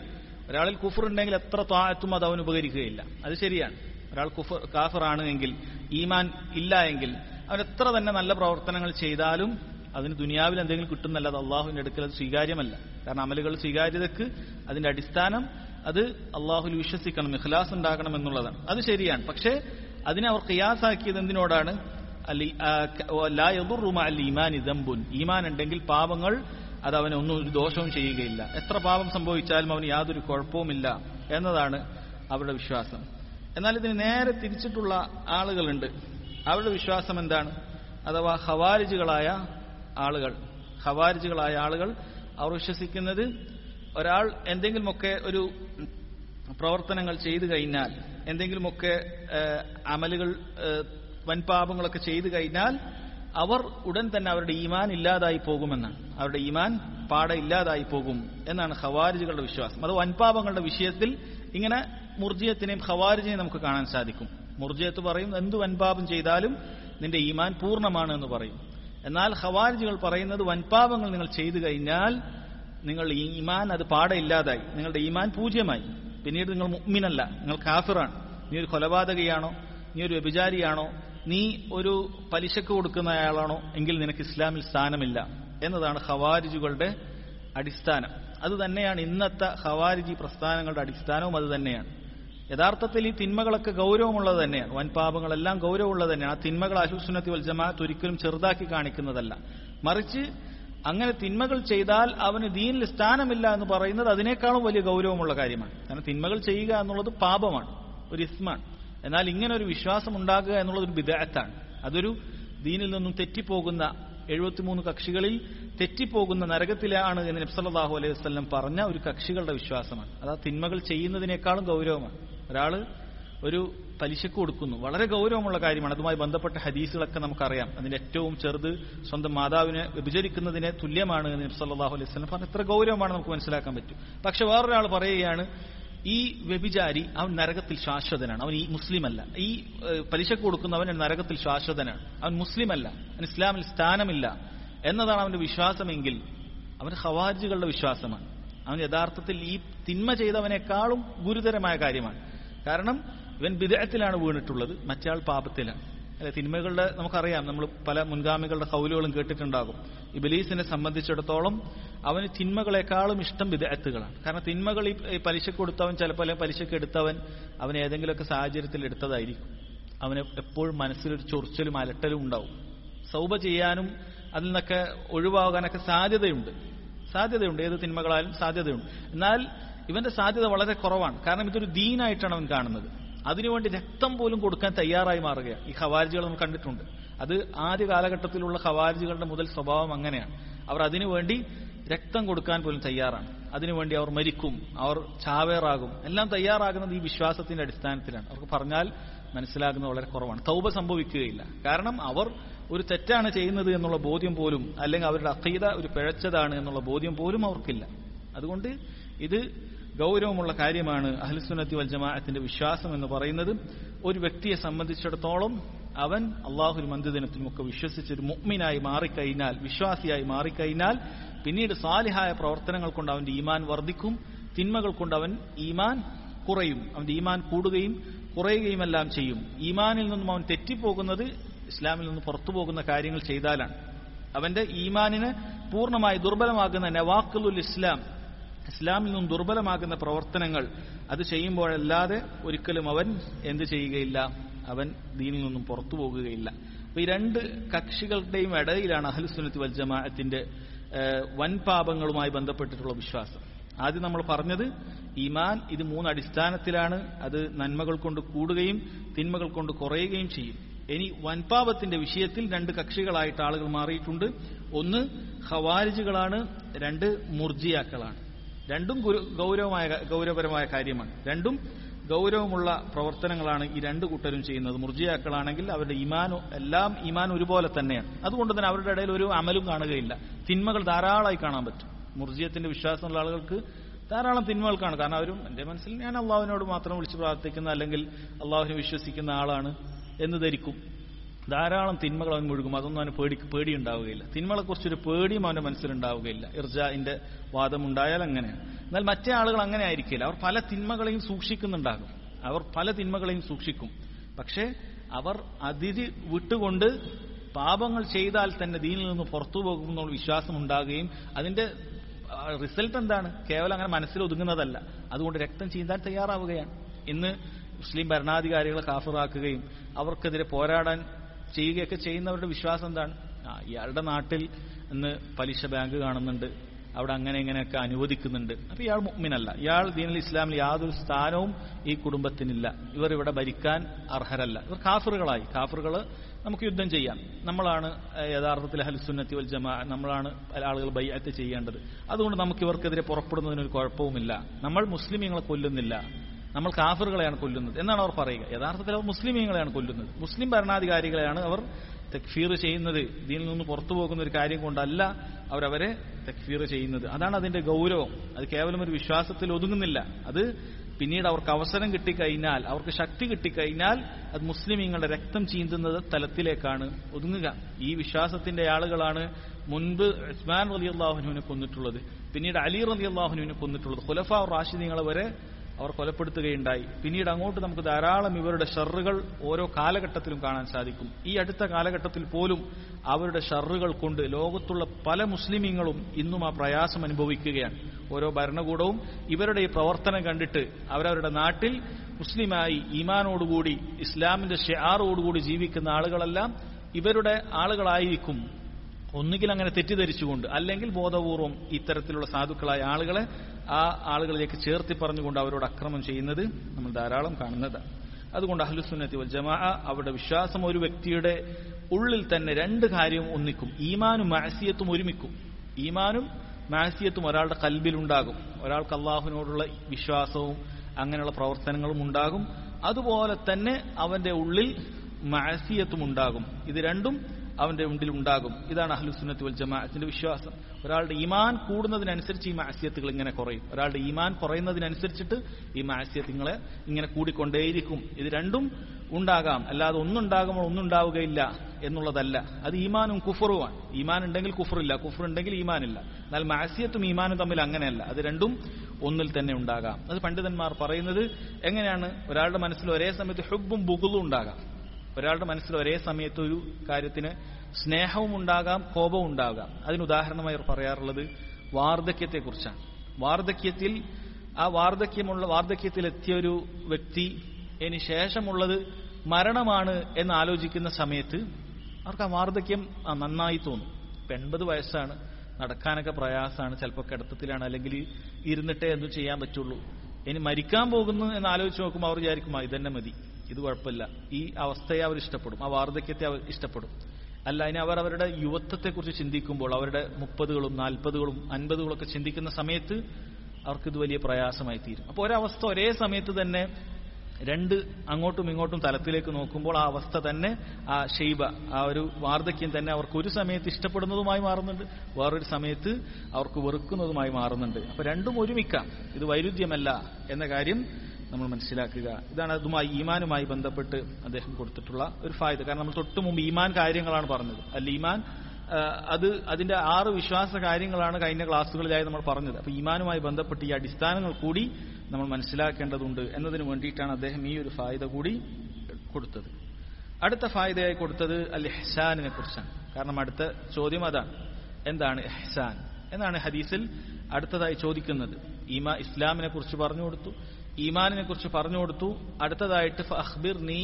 ഒരാളിൽ കുഫർ ഉണ്ടെങ്കിൽ എത്ര താഴത്തും അത് അവന് ഉപകരിക്കുകയില്ല അത് ശരിയാണ് ഒരാൾ കുഫർ കാഫറാണ് എങ്കിൽ ഈമാൻ ഇല്ല എങ്കിൽ അവൻ എത്ര തന്നെ നല്ല പ്രവർത്തനങ്ങൾ ചെയ്താലും അതിന് ദുനിയാവിൽ എന്തെങ്കിലും കിട്ടുന്നല്ല അത് അള്ളാഹുവിന്റെ അടുക്കൽ അത് സ്വീകാര്യമല്ല കാരണം അമലുകൾ സ്വീകാര്യതക്ക് അതിന്റെ അടിസ്ഥാനം അത് അള്ളാഹുൽ വിശ്വസിക്കണം ഇഖ്ലാസ് ഉണ്ടാക്കണം എന്നുള്ളതാണ് അത് ശരിയാണ് പക്ഷേ അതിനെ അവർ ഖിയാസാക്കിയത് എന്തിനോടാണ് അല്ലി- ആ, ക- ഓ, ലാ യദുറു മഅൽ ഈമാനി ദംബുൻ ഈമാൻ ഉണ്ടെങ്കിൽ പാപങ്ങൾ അത് അവനെ ഒന്നും ഒരു ദോഷവും ചെയ്യുകയില്ല എത്ര പാപം സംഭവിച്ചാലും അവന് യാതൊരു കുഴപ്പവുമില്ല എന്നതാണ് അവരുടെ വിശ്വാസം എന്നാൽ ഇതിന് നേരെ തിരിച്ചിട്ടുള്ള ആളുകളുണ്ട് അവരുടെ വിശ്വാസം എന്താണ് അഥവാ ഹവാരിജുകളായ ആളുകൾ ഹവാരിജുകളായ ആളുകൾ അവർ വിശ്വസിക്കുന്നത് ഒരാൾ എന്തെങ്കിലുമൊക്കെ ഒരു പ്രവർത്തനങ്ങൾ ചെയ്തു കഴിഞ്ഞാൽ എന്തെങ്കിലുമൊക്കെ ഏഹ്, അമലുകൾ ഏഹ്, വൻപാപങ്ങളൊക്കെ ചെയ്തു കഴിഞ്ഞാൽ അവർ ഉടൻ തന്നെ അവരുടെ ഈമാൻ ഇല്ലാതായി പോകുമെന്നാണ് അവരുടെ ഈമാൻ പാടെ ഇല്ലാതായി പോകും എന്നാണ് ഖവാരിജുകളുടെ വിശ്വാസം അത് വൻപാപങ്ങളുടെ വിഷയത്തിൽ ഇങ്ങനെ മുർജിയത്തിനെയും ഖവാരിജിനെയും നമുക്ക് കാണാൻ സാധിക്കും മുർജിയത്ത് പറയും എന്ത് വൻപാപം ചെയ്താലും നിന്റെ ഈമാൻ പൂർണ്ണമാണ് എന്ന് പറയും എന്നാൽ ഖവാരിജുകൾ പറയുന്നത് വൻപാപങ്ങൾ നിങ്ങൾ ചെയ്തു കഴിഞ്ഞാൽ നിങ്ങൾ ഈ ഈമാൻ അത് പാടെ ഇല്ലാതായി നിങ്ങളുടെ ഈമാൻ പൂജ്യമായി പിന്നീട് നിങ്ങൾ മുഅ്മിനല്ല നിങ്ങൾ കാഫിറാണ് നീ ഒരു കൊലപാതകയാണോ നീ ഒരു വ്യഭിചാരിയാണോ നീ ഒരു പലിശക്ക് കൊടുക്കുന്ന അയാളാണോ എങ്കിൽ നിനക്ക് ഇസ്ലാമിൽ സ്ഥാനമില്ല എന്നതാണ് ഖവാരിജുകളുടെ അടിസ്ഥാനം അത് തന്നെയാണ് ഇന്നത്തെ ഖവാരിജി പ്രസ്ഥാനങ്ങളുടെ അടിസ്ഥാനവും അത് തന്നെയാണ് യഥാർത്ഥത്തിൽ ഈ തിന്മകളൊക്കെ ഗൗരവമുള്ളത് തന്നെയാണ് വൻപാപങ്ങളെല്ലാം ഗൗരവമുള്ളത് തന്നെയാണ് ആ തിന്മകൾ അഹുസുന്നത്തി വൽ ജമാഅത്ത് ഒരിക്കലും ചെറുതാക്കി കാണിക്കുന്നതല്ല മറിച്ച് അങ്ങനെ തിന്മകൾ ചെയ്താൽ അവന് ദീനിൽ സ്ഥാനമില്ല എന്ന് പറയുന്നത് അതിനേക്കാളും വലിയ ഗൗരവമുള്ള കാര്യമാണ് കാരണം തിന്മകൾ ചെയ്യുക എന്നുള്ളത് പാപമാണ് ഒരു ഇസ്മാണ് എന്നാൽ ഇങ്ങനെ ഒരു വിശ്വാസം ഉണ്ടാകുക എന്നുള്ളത് ഒരു വിദഗ്ധാണ് അതൊരു ദീനിൽ നിന്നും തെറ്റിപ്പോകുന്ന എഴുപത്തിമൂന്ന് കക്ഷികളിൽ തെറ്റിപ്പോകുന്ന നരകത്തിലാണ് എന്ന് നബ്സല്ലാഹു അലൈഹി വസ്ലം പറഞ്ഞ ഒരു കക്ഷികളുടെ വിശ്വാസമാണ് അത് ആ തിന്മകൾ ചെയ്യുന്നതിനേക്കാളും ഗൗരവമാണ് ഒരാള് ഒരു പലിശക്ക് കൊടുക്കുന്നു വളരെ ഗൗരവമുള്ള കാര്യമാണ് അതുമായി ബന്ധപ്പെട്ട ഹദീസുകളൊക്കെ നമുക്കറിയാം അതിന്റെ ഏറ്റവും ചെറുത് സ്വന്തം മാതാവിനെ വിഭജിക്കുന്നതിന് തുല്യമാണ് എന്ന് നബ്സല്ലാഹു അലൈഹി വസ്ലം പറഞ്ഞ എത്ര ഗൗരവമാണ് നമുക്ക് മനസ്സിലാക്കാൻ പറ്റും പക്ഷെ വേറൊരാൾ പറയുകയാണ് ഈ വ്യഭിചാരി അവൻ നരകത്തിൽ ശാശ്വതനാണ് അവൻ ഈ മുസ്ലിമല്ല ഈ ഏഹ്, പലിശക്ക് കൊടുക്കുന്നവൻ നരകത്തിൽ ശാശ്വതനാണ് അവൻ മുസ്ലിമല്ല അവൻ ഇസ്ലാമിൽ സ്ഥാനമില്ല എന്നതാണ് അവന്റെ വിശ്വാസമെങ്കിൽ അവൻ ഖവാരിജുകളുടെ വിശ്വാസമാണ് അവൻ യഥാർത്ഥത്തിൽ ഈ തിന്മ ചെയ്തവനേക്കാളും ഗുരുതരമായ കാര്യമാണ് കാരണം ഇവൻ വിദേഹത്തിലാണ് വീണിട്ടുള്ളത് മറ്റയാൾ പാപത്തിലാണ് അല്ലെ തിന്മകളുടെ നമുക്കറിയാം നമ്മൾ പല മുൻഗാമികളുടെ കൗലുകളും കേട്ടിട്ടുണ്ടാകും ഇബലീസിനെ സംബന്ധിച്ചിടത്തോളം അവന് തിന്മകളെക്കാളും ഇഷ്ടം വിദേഹത്തുകളാണ് കാരണം തിന്മകൾ ഈ ഈ പലിശക്ക് കൊടുത്തവൻ ചിലപ്പോൾ അല്ലെങ്കിൽ പലിശക്ക് എടുത്തവൻ അവൻ ഏതെങ്കിലുമൊക്കെ സാഹചര്യത്തിൽ എടുത്തതായിരിക്കും അവന് എപ്പോഴും മനസ്സിലൊരു ചൊറിച്ചലും അലട്ടലും ഉണ്ടാവും സൗബ ചെയ്യാനും അതിൽ നിന്നൊക്കെ ഒഴിവാകാനൊക്കെ സാധ്യതയുണ്ട് സാധ്യതയുണ്ട് ഏത് തിന്മകളായാലും സാധ്യതയുണ്ട് എന്നാൽ ഇവന്റെ സാധ്യത വളരെ കുറവാണ് കാരണം ഇതൊരു ദീനായിട്ടാണ് അവൻ കാണുന്നത് അതിനുവേണ്ടി രക്തം പോലും കൊടുക്കാൻ തയ്യാറായി മാറുകയാണ് ഈ ഖവാരിജികൾ നമ്മൾ കണ്ടിട്ടുണ്ട് അത് ആദ്യ കാലഘട്ടത്തിലുള്ള ഖവാരിജികളുടെ മുതൽ സ്വഭാവം അങ്ങനെയാണ് അവർ അതിനുവേണ്ടി രക്തം കൊടുക്കാൻ പോലും തയ്യാറാണ് അതിനുവേണ്ടി അവർ മരിക്കും അവർ ചാവേറാകും എല്ലാം തയ്യാറാകുന്നത് ഈ വിശ്വാസത്തിന്റെ അടിസ്ഥാനത്തിലാണ് അവർക്ക് പറഞ്ഞാൽ മനസ്സിലാകുന്നത് വളരെ കുറവാണ് തൗബ സംഭവിക്കുകയില്ല കാരണം അവർ ഒരു തെറ്റാണ് ചെയ്യുന്നത് എന്നുള്ള ബോധ്യം പോലും അല്ലെങ്കിൽ അവരുടെ അഖീദ ഒരു പിഴച്ചതാണ് എന്നുള്ള ബോധ്യം പോലും അവർക്കില്ല അതുകൊണ്ട് ഇത് ഗൗരവമുള്ള കാര്യമാണ് അഹ്ലുസുന്നത്തി വൽ ജമാഅത്തിന്റെ വിശ്വാസം എന്ന് പറയുന്നത് ഒരു വ്യക്തിയെ സംബന്ധിച്ചിടത്തോളം അവൻ അള്ളാഹുൽ മന്ദിദിനത്തിലുമൊക്കെ വിശ്വസിച്ച് ഒരു മുഅ്മിനായി മാറിക്കഴിഞ്ഞാൽ വിശ്വാസിയായി മാറിക്കഴിഞ്ഞാൽ പിന്നീട് സാലിഹായ പ്രവർത്തനങ്ങൾ കൊണ്ട് അവന്റെ ഈമാൻ വർദ്ധിക്കും തിന്മകൾ കൊണ്ട് അവൻ ഈമാൻ കുറയും അവന്റെ ഈമാൻ കൂടുകയും കുറയുകയും എല്ലാം ചെയ്യും ഈമാനിൽ നിന്നും അവൻ തെറ്റിപ്പോകുന്നത് ഇസ്ലാമിൽ നിന്ന് പുറത്തു പോകുന്ന കാര്യങ്ങൾ ചെയ്താലാണ് അവന്റെ ഈമാനിന് പൂർണ്ണമായി ദുർബലമാകുന്ന നവാക്കുലുൽ ഇസ്ലാം ഇസ്ലാമിൽ നിന്നും ദുർബലമാകുന്ന പ്രവർത്തനങ്ങൾ അത് ചെയ്യുമ്പോഴല്ലാതെ ഒരിക്കലും അവൻ എന്ത് ചെയ്യുകയില്ല അവൻ ദീനിൽ നിന്നും പുറത്തു പോകുകയില്ല അപ്പൊ ഈ രണ്ട് കക്ഷികളുടെയും ഇടയിലാണ് അഹ്ലുസുന്നത്തി വൽ ജമാഅത്തിന്റെ ഏഹ്, വൻപാപങ്ങളുമായി ബന്ധപ്പെട്ടിട്ടുള്ള വിശ്വാസം ആദ്യം നമ്മൾ പറഞ്ഞത് ഈമാൻ ഇത് മൂന്ന് അടിസ്ഥാനത്തിലാണ് അത് നന്മകൾ കൊണ്ട് കൂടുകയും തിന്മകൾ കൊണ്ട് കുറയുകയും ചെയ്യും ഇനി വൻപാപത്തിന്റെ വിഷയത്തിൽ രണ്ട് കക്ഷികളായിട്ട് ആളുകൾ മാറിയിട്ടുണ്ട് ഒന്ന് ഖവാരിജുകളാണ് രണ്ട് മുർജിയാക്കളാണ് രണ്ടും ഗുരു- ഗൗരവമായ ഗൗരവപരമായ കാര്യമാണ് രണ്ടും ഗൗരവമുള്ള പ്രവർത്തനങ്ങളാണ് ഈ രണ്ട് കൂട്ടരും ചെയ്യുന്നത് മുർജിയാക്കളാണെങ്കിൽ അവരുടെ ഇമാൻ എല്ലാം ഇമാൻ ഒരുപോലെ തന്നെയാണ് അതുകൊണ്ട് തന്നെ അവരുടെ ഇടയിൽ ഒരു അമലും കാണുകയില്ല തിന്മകൾ ധാരാളമായി കാണാൻ പറ്റും മുർജിയത്തിന്റെ വിശ്വാസമുള്ള ആളുകൾക്ക് ധാരാളം തിന്മകൾ കാണും കാരണം അവരും എന്റെ മനസ്സിൽ ഞാൻ അള്ളാഹുവിനോട് മാത്രം വിളിച്ച് പ്രാർത്ഥിക്കുന്ന അല്ലെങ്കിൽ അള്ളാഹുവിനെ വിശ്വസിക്കുന്ന ആളാണ് എന്ന് ധരിക്കും ധാരാളം തിന്മകൾ അവൻ മുഴുകും അതൊന്നും അവന് പേടി പേടിയുണ്ടാവുകയില്ല തിന്മകളെക്കുറിച്ചൊരു പേടിയും അവന്റെ മനസ്സിലുണ്ടാവുകയില്ല ഇർജാന്റെ വാദം ഉണ്ടായാൽ അങ്ങനെയാണ് എന്നാൽ മറ്റേ ആളുകൾ അങ്ങനെ ആയിരിക്കില്ല അവർ പല തിന്മകളെയും സൂക്ഷിക്കുന്നുണ്ടാകും അവർ പല തിന്മകളെയും സൂക്ഷിക്കും പക്ഷേ അവർ അതിര് വിട്ടുകൊണ്ട് പാപങ്ങൾ ചെയ്താൽ തന്നെ ദീനിൽ നിന്ന് പുറത്തു പോകുമെന്നുള്ള വിശ്വാസം ഉണ്ടാകുകയും അതിന്റെ റിസൾട്ട് എന്താണ് കേവലം അങ്ങനെ മനസ്സിൽ ഒതുങ്ങുന്നതല്ല അതുകൊണ്ട് രക്തം ചീന്താൻ തയ്യാറാവുകയാണ് ഇന്ന് മുസ്ലിം ഭരണാധികാരികളെ കാഫറാക്കുകയും അവർക്കെതിരെ പോരാടാൻ ചെയ്യുകയൊക്കെ ചെയ്യുന്നവരുടെ വിശ്വാസം എന്താണ് ആ ഇയാളുടെ നാട്ടിൽ ഇന്ന് പലിശ ബാങ്ക് കാണുന്നുണ്ട് അവിടെ അങ്ങനെ ഇങ്ങനെയൊക്കെ അനുവദിക്കുന്നുണ്ട് അപ്പൊ ഇയാൾ മുഅ്മിനല്ല ഇയാൾ ദീനുൽ ഇസ്ലാമിൽ യാതൊരു സ്ഥാനവും ഈ കുടുംബത്തിനില്ല ഇവർ ഇവിടെ ഭരിക്കാൻ അർഹരല്ല ഇവർ കാഫറുകളായി കാഫറുകൾ നമുക്ക് യുദ്ധം ചെയ്യാം നമ്മളാണ് ഏഹ്, യഥാർത്ഥത്തിൽ ഹലുസുന്നത്തി വൽ ജമാ നമ്മളാണ് ആളുകൾ ബയ്യത്ത് ചെയ്യേണ്ടത് അതുകൊണ്ട് നമുക്ക് ഇവർക്കെതിരെ പുറപ്പെടുന്നതിനൊരു കുഴപ്പവുമില്ല നമ്മൾ മുസ്ലിമീങ്ങളെ കൊല്ലുന്നില്ല നമ്മൾ കാഫറുകളെയാണ് കൊല്ലുന്നത് എന്നാണ് അവർ പറയുക യഥാർത്ഥത്തിൽ അവർ മുസ്ലിമീങ്ങളെയാണ് കൊല്ലുന്നത് മുസ്ലിം ഭരണാധികാരികളെയാണ് അവർ തെക്ഫീർ ചെയ്യുന്നത് ഇതിൽ നിന്ന് പുറത്തു പോകുന്ന ഒരു കാര്യം കൊണ്ടല്ല അവരവരെ തെക്ഫീർ ചെയ്യുന്നത് അതാണ് അതിന്റെ ഗൗരവം അത് കേവലം ഒരു വിശ്വാസത്തിൽ ഒതുങ്ങുന്നില്ല അത് പിന്നീട് അവർക്ക് അവസരം കിട്ടിക്കഴിഞ്ഞാൽ അവർക്ക് ശക്തി കിട്ടിക്കഴിഞ്ഞാൽ അത് മുസ്ലിമീങ്ങളുടെ രക്തം ചീന്തുന്നത് തലത്തിലേക്കാണ് ഒതുങ്ങുക ഈ വിശ്വാസത്തിന്റെ ആളുകളാണ് മുൻപ് ഉസ്മാൻ റലി അള്ളാഹുനുവിനെ കൊന്നിട്ടുള്ളത് പിന്നീട് അലി റലി അള്ളാഹുനുവിനെ കൊന്നിട്ടുള്ളത് ഖുലഫ റാഷിദീങ്ങളെ വരെ അവർ കൊലപ്പെടുത്തുകയുണ്ടായി പിന്നീട് അങ്ങോട്ട് നമുക്ക് ധാരാളം ഇവരുടെ ഷറുകൾ ഓരോ കാലഘട്ടത്തിലും കാണാൻ സാധിക്കും ഈ അടുത്ത കാലഘട്ടത്തിൽ പോലും അവരുടെ ഷറുകൾ കൊണ്ട് ലോകത്തുള്ള പല മുസ്ലിമീങ്ങളും ഇന്നും ആ പ്രയാസം അനുഭവിക്കുകയാണ് ഓരോ ഭരണകൂടവും ഇവരുടെ ഈ പ്രവർത്തനം കണ്ടിട്ട് അവരവരുടെ നാട്ടിൽ മുസ്ലിമായി ഈമാനോടുകൂടി ഇസ്ലാമിന്റെ ഷെയാറോടുകൂടി ജീവിക്കുന്ന ആളുകളെല്ലാം ഇവരുടെ ആളുകളായിരിക്കും ഒന്നുകിൽ അങ്ങനെ തെറ്റിദ്ധരിച്ചുകൊണ്ട് അല്ലെങ്കിൽ ബോധപൂർവം ഇത്തരത്തിലുള്ള സാധുക്കളായ ആളുകളെ ആ ആളുകളിലേക്ക് ചേർത്തി പറഞ്ഞുകൊണ്ട് അവരോട് അക്രമം ചെയ്യുന്നത് നമ്മൾ ധാരാളം കാണുന്നതാണ് അതുകൊണ്ട് അഹ്ലുസുന്നത്തി വൽ ജമാ അവരുടെ വിശ്വാസം ഒരു വ്യക്തിയുടെ ഉള്ളിൽ തന്നെ രണ്ട് കാര്യവും ഒന്നിക്കും ഈമാനും മാസിയത്തും ഒരുമിക്കും ഈമാനും മാസിയത്തും ഒരാളുടെ കൽബിലുണ്ടാകും ഒരാൾക്ക് അള്ളാഹുവിനോടുള്ള വിശ്വാസവും അങ്ങനെയുള്ള പ്രവർത്തനങ്ങളും ഉണ്ടാകും അതുപോലെ തന്നെ അവന്റെ ഉള്ളിൽ മാസിയത്തും ഉണ്ടാകും ഇത് രണ്ടും അവന്റെ ഉണ്ടിൽ ഉണ്ടാകും ഇതാണ് അഹ്ലുസുന്നത്ത് വൽ ജമാഅത്തിന്റെ വിശ്വാസം ഒരാളുടെ ഈമാൻ കൂടുന്നതിനനുസരിച്ച് ഈ മാസ്യത്തുകൾ ഇങ്ങനെ കുറയും ഒരാളുടെ ഈമാൻ കുറയുന്നതിനനുസരിച്ചിട്ട് ഈ മാസ്യത്തുകളെ ഇങ്ങനെ കൂടിക്കൊണ്ടേയിരിക്കും ഇത് രണ്ടും ഉണ്ടാകാം അല്ലാതെ ഒന്നുണ്ടാകുമ്പോൾ ഒന്നുണ്ടാവുകയില്ല എന്നുള്ളതല്ല അത് ഈമാനും കുഫറുമാണ് ഈമാൻ ഉണ്ടെങ്കിൽ കുഫറില്ല കുഫർ ഉണ്ടെങ്കിൽ ഈമാനില്ല എന്നാൽ മാസ്യത്തും ഈമാനും തമ്മിൽ അങ്ങനെയല്ല അത് രണ്ടും ഒന്നിൽ തന്നെ ഉണ്ടാകാം അത് പണ്ഡിതന്മാർ പറയുന്നത് എങ്ങനെയാണ് ഒരാളുടെ മനസ്സിൽ ഒരേ സമയത്ത് ഹുബും ബുഗുലും ഉണ്ടാകാം ഒരാളുടെ മനസ്സിൽ ഒരേ സമയത്ത് ഒരു കാര്യത്തിന് സ്നേഹവും ഉണ്ടാകാം കോപവും ഉണ്ടാകാം അതിന് ഉദാഹരണമായി അവർ പറയാറുള്ളത് വാർദ്ധക്യത്തെക്കുറിച്ചാണ് വാർദ്ധക്യത്തിൽ ആ വാർദ്ധക്യമുള്ള വാർദ്ധക്യത്തിലെത്തിയ ഒരു വ്യക്തി ഇനി ശേഷമുള്ളത് മരണമാണ് എന്ന് ആലോചിക്കുന്ന സമയത്ത് അവർക്ക് ആ വാർദ്ധക്യം ആ, നന്നായി തോന്നും ഇപ്പൊ എൺപത് വയസ്സാണ് നടക്കാനൊക്കെ പ്രയാസമാണ് ചിലപ്പോൾ കിടത്തത്തിലാണ് അല്ലെങ്കിൽ ഇരുന്നിട്ടേ എന്തും ചെയ്യാൻ പറ്റുള്ളൂ ഇനി മരിക്കാൻ പോകുന്നു എന്ന് ആലോചിച്ച് നോക്കുമ്പോൾ അവർ വിചാരിക്കും "ആ, ഇതന്നെ മതി ഇത് കുഴപ്പമില്ല ഈ അവസ്ഥയെ അവർ ഇഷ്ടപ്പെടും ആ വാർദ്ധക്യത്തെ അവർ ഇഷ്ടപ്പെടും അല്ല ഇനി അവർ അവരുടെ യുവത്വത്തെക്കുറിച്ച് ചിന്തിക്കുമ്പോൾ അവരുടെ മുപ്പതുകളും നാൽപ്പതുകളും അൻപതുകളും ഒക്കെ ചിന്തിക്കുന്ന സമയത്ത് അവർക്കിത് വലിയ പ്രയാസമായി തീരും അപ്പോൾ ഒരവസ്ഥ ഒരേ സമയത്ത് തന്നെ രണ്ട് അങ്ങോട്ടും ഇങ്ങോട്ടും തലത്തിലേക്ക് നോക്കുമ്പോൾ ആ അവസ്ഥ തന്നെ ആ ഷെയ്ബ ആ ഒരു വാർദ്ധക്യം തന്നെ അവർക്ക് ഒരു സമയത്ത് ഇഷ്ടപ്പെടുന്നതുമായി മാറുന്നുണ്ട് വേറൊരു സമയത്ത് അവർക്ക് വെറുക്കുന്നതുമായി മാറുന്നുണ്ട് അപ്പൊ രണ്ടും ഒരുമിക്കാം ഇത് വൈരുദ്ധ്യമല്ല എന്ന കാര്യം നമ്മൾ മനസ്സിലാക്കുക ഇതാണ് അതുമായി ഈമാനുമായി ബന്ധപ്പെട്ട് അദ്ദേഹം കൊടുത്തിട്ടുള്ള ഒരു ഫായ്ദ കാരണം നമ്മൾ തൊട്ട് മുമ്പ് ഈമാൻ കാര്യങ്ങളാണ് പറഞ്ഞത് അല്ല ഈമാൻ ആ, അത് അതിന്റെ ആറ് വിശ്വാസ കാര്യങ്ങളാണ് കഴിഞ്ഞ ക്ലാസ്സുകളിലായി നമ്മൾ പറഞ്ഞത് അപ്പൊ ഈമാനുമായി ബന്ധപ്പെട്ട് ഈ അടിസ്ഥാനങ്ങൾ കൂടി നമ്മൾ മനസ്സിലാക്കേണ്ടതുണ്ട് എന്നതിന് വേണ്ടിയിട്ടാണ് അദ്ദേഹം ഈ ഒരു ഫായ്ദ കൂടി കൊടുത്തത് അടുത്ത ഫായ്ദയായി കൊടുത്തത് അൽ ഇഹ്സാനിനെ കുറിച്ചാണ് കാരണം അടുത്ത ചോദ്യം അതാണ് എന്താണ് ഇഹ്സാൻ എന്നാണ് ഹദീസിൽ അടുത്തതായി ചോദിക്കുന്നത് ഈമാ ഇസ്ലാമിനെ കുറിച്ച് പറഞ്ഞു കൊടുത്തു ഈമാനിനെ കുറിച്ച് പറഞ്ഞു കൊടുത്തു അടുത്തതായിട്ട് അഖ്ബിർ നീ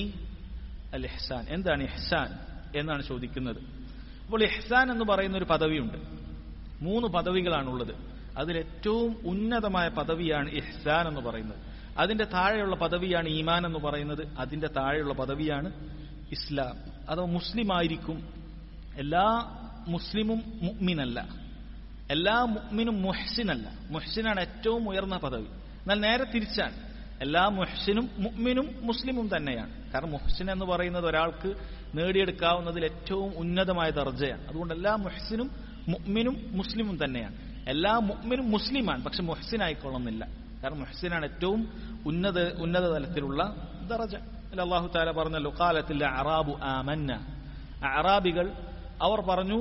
അൽ ഇഹ്സാൻ എന്താണ് ഇഹ്സാൻ എന്നാണ് ചോദിക്കുന്നത് അപ്പോൾ ഇഹ്സാൻ എന്ന് പറയുന്ന ഒരു പദവിയുണ്ട് മൂന്ന് പദവികളാണുള്ളത് അതിലേറ്റവും ഉന്നതമായ പദവിയാണ് ഇഹ്സാൻ എന്ന് പറയുന്നത് അതിന്റെ താഴെയുള്ള പദവിയാണ് ഈമാൻ എന്ന് പറയുന്നത് അതിന്റെ താഴെയുള്ള പദവിയാണ് ഇസ്ലാം അഥവാ മുസ്ലിം ആയിരിക്കും എല്ലാ മുസ്ലിമും മുഅ്മിനല്ല എല്ലാ മുഅ്മിനും മുഹ്സിനല്ല മുഹ്സിനാണ് ഏറ്റവും ഉയർന്ന പദവി എന്നാൽ നേരെ തിരിച്ചാണ് എല്ലാ മുഹ്സിനും മുഅ്മിനും മുസ്ലിമും തന്നെയാണ് കാരണം മുഹ്സിൻ എന്ന് പറയുന്നത് ഒരാൾക്ക് നേടിയെടുക്കാവുന്നതിൽ ഏറ്റവും ഉന്നതമായ ദർജയാണ് അതുകൊണ്ട് എല്ലാ മുഹ്സിനും മുഅ്മിനും മുസ്ലിമും തന്നെയാണ് എല്ലാ മുഅ്മിനും മുസ്ലിമാണ് പക്ഷെ മുഹ്സിൻ ആയിക്കൊള്ളുന്നില്ല കാരണം മുഹ്സിനാണ് ഏറ്റവും ഉന്നത ഉന്നത തലത്തിലുള്ള ദറജ അല്ല അള്ളാഹു താല പറഞ്ഞല്ലോ കാലത്തിൽ അറാബു ആമന്ന അറാബികൾ അവർ പറഞ്ഞു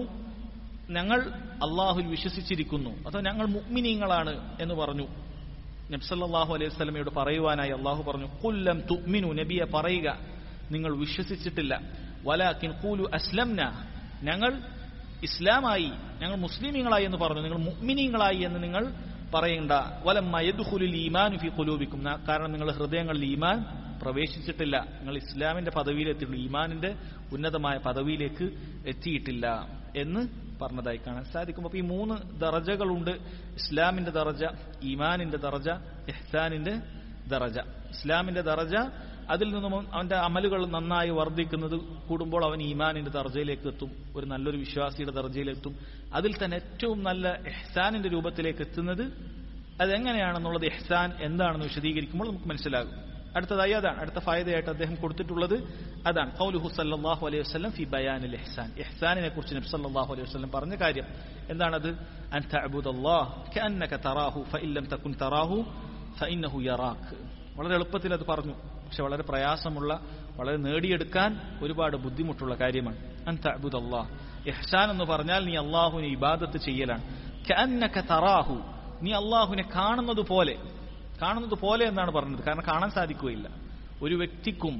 ഞങ്ങൾ അള്ളാഹുൽ വിശ്വസിച്ചിരിക്കുന്നു അഥവാ ഞങ്ങൾ മുഗ്മിനീങ്ങളാണ് എന്ന് പറഞ്ഞു നബ്സല്ലാഹു അലൈഹി സ്വലമയോട് പറയുവാനായി അള്ളാഹു പറഞ്ഞു കുല്ലം തുമിനു നബിയെ പറയുക നിങ്ങൾ വിശ്വസിച്ചിട്ടില്ല വലാക്കിൻ കൂലു അസ്ലംന ഞങ്ങൾ ഇസ്ലാമായി ഞങ്ങൾ മുസ്ലിമീങ്ങളായി എന്ന് പറഞ്ഞു നിങ്ങൾ മുഗ്മിനീങ്ങളായി എന്ന് നിങ്ങൾ പറയണ്ട വലം മയദുഹുലുൽ ഈമാൻ ഫി കുലൂബിക്കും കാരണം നിങ്ങളുടെ ഹൃദയങ്ങളിൽ ഈമാൻ പ്രവേശിച്ചിട്ടില്ല നിങ്ങൾ ഇസ്ലാമിന്റെ പദവിയിലെത്തിയിട്ടുള്ളൂ ഈമാനിന്റെ ഉന്നതമായ പദവിയിലേക്ക് എത്തിയിട്ടില്ല എന്ന് പറഞ്ഞതായി കാണാൻ സാധിക്കും അപ്പൊ ഈ മൂന്ന് ദറജകളുണ്ട് ഇസ്ലാമിന്റെ ദറജ ഈമാനിന്റെ ദറജ ഇഹ്സാനിന്റെ ദറജ ഇസ്ലാമിന്റെ ദറജ അതിൽ നിന്നും അവന്റെ അമലുകൾ നന്നായി വർദ്ധിക്കുന്നത് കൂടുമ്പോൾ അവൻ ഈമാനിന്റെ ദർജയിലേക്ക് എത്തും ഒരു നല്ലൊരു വിശ്വാസിയുടെ ദർജയിലെത്തും അതിൽ തന്നെ ഏറ്റവും നല്ല എഹ്സാനിന്റെ രൂപത്തിലേക്ക് എത്തുന്നത് അതെങ്ങനെയാണെന്നുള്ളത് എഹ്സാൻ എന്താണെന്ന് വിശദീകരിക്കുമ്പോൾ നമുക്ക് മനസ്സിലാകും അടുത്തതായി അതാണ് അടുത്ത ഫായതയായിട്ട് അദ്ദേഹം കൊടുത്തിട്ടുള്ളത് അതാണ് കൗലുഹു സല്ലാഹു അലൈഹി വസ്ലം ഫി ബയാനിൽ എഹ്സാൻ എഹ്സാനിനെ കുറിച്ച് നബി സല്ലാഹു അലൈഹി വസ്ലം പറഞ്ഞ കാര്യം എന്താണത് അൻ തഅബുദല്ലാഹ് കഅന്നക തറാഹു ഫഇല്ലം തകുൻ തറാഹു ഫഇന്നഹു യറാക്ക് വളരെ എളുപ്പത്തിൽ അത് പറഞ്ഞു പക്ഷെ വളരെ പ്രയാസമുള്ള വളരെ നേടിയെടുക്കാൻ ഒരുപാട് ബുദ്ധിമുട്ടുള്ള കാര്യമാണ് അൻ തഅബുദല്ലാഹ് ഇഹ്സാൻ എന്ന് പറഞ്ഞാൽ നീ അള്ളാഹുവിനെ ഇബാദത്ത് ചെയ്യലാണ് കഅന്നക തറാഹു നീ അള്ളാഹുവിനെ കാണുന്നത് പോലെ കാണുന്നത് പോലെ എന്നാണ് പറഞ്ഞത് കാരണം കാണാൻ സാധിക്കുകയില്ല ഒരു വ്യക്തിക്കും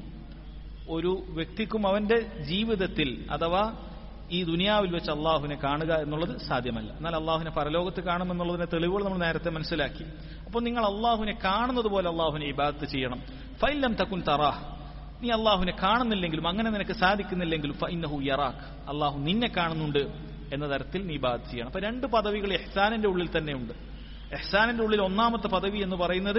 ഒരു വ്യക്തിക്കും അവന്റെ ജീവിതത്തിൽ അഥവാ ഈ ദുനിയാവിൽ വെച്ച് അള്ളാഹുവിനെ കാണുക എന്നുള്ളത് സാധ്യമല്ല എന്നാൽ അള്ളാഹുവിനെ പരലോകത്ത് കാണുമെന്നുള്ളതിന്റെ തെളിവുകൾ നമ്മൾ നേരത്തെ മനസ്സിലാക്കി അപ്പോൾ നിങ്ങൾ അള്ളാഹുവിനെ കാണുന്നത് പോലെ അള്ളാഹുവിനെ ഇബാദത്ത് ചെയ്യണം ഫൈലം തക്കുൻ തറാഹ് നീ അള്ളാഹുവിനെ കാണുന്നില്ലെങ്കിലും അങ്ങനെ നിനക്ക് സാധിക്കുന്നില്ലെങ്കിലും ഫൈനഹു യറാഖ് അള്ളാഹു നിന്നെ കാണുന്നുണ്ട് എന്ന തരത്തിൽ നീ ഇബാദത്ത് ചെയ്യണം അപ്പൊ രണ്ട് പദവികൾ എഹ്സാനിന്റെ ഉള്ളിൽ തന്നെയുണ്ട് എഹ്സാനിന്റെ ഉള്ളിൽ ഒന്നാമത്തെ പദവി എന്ന് പറയുന്നത്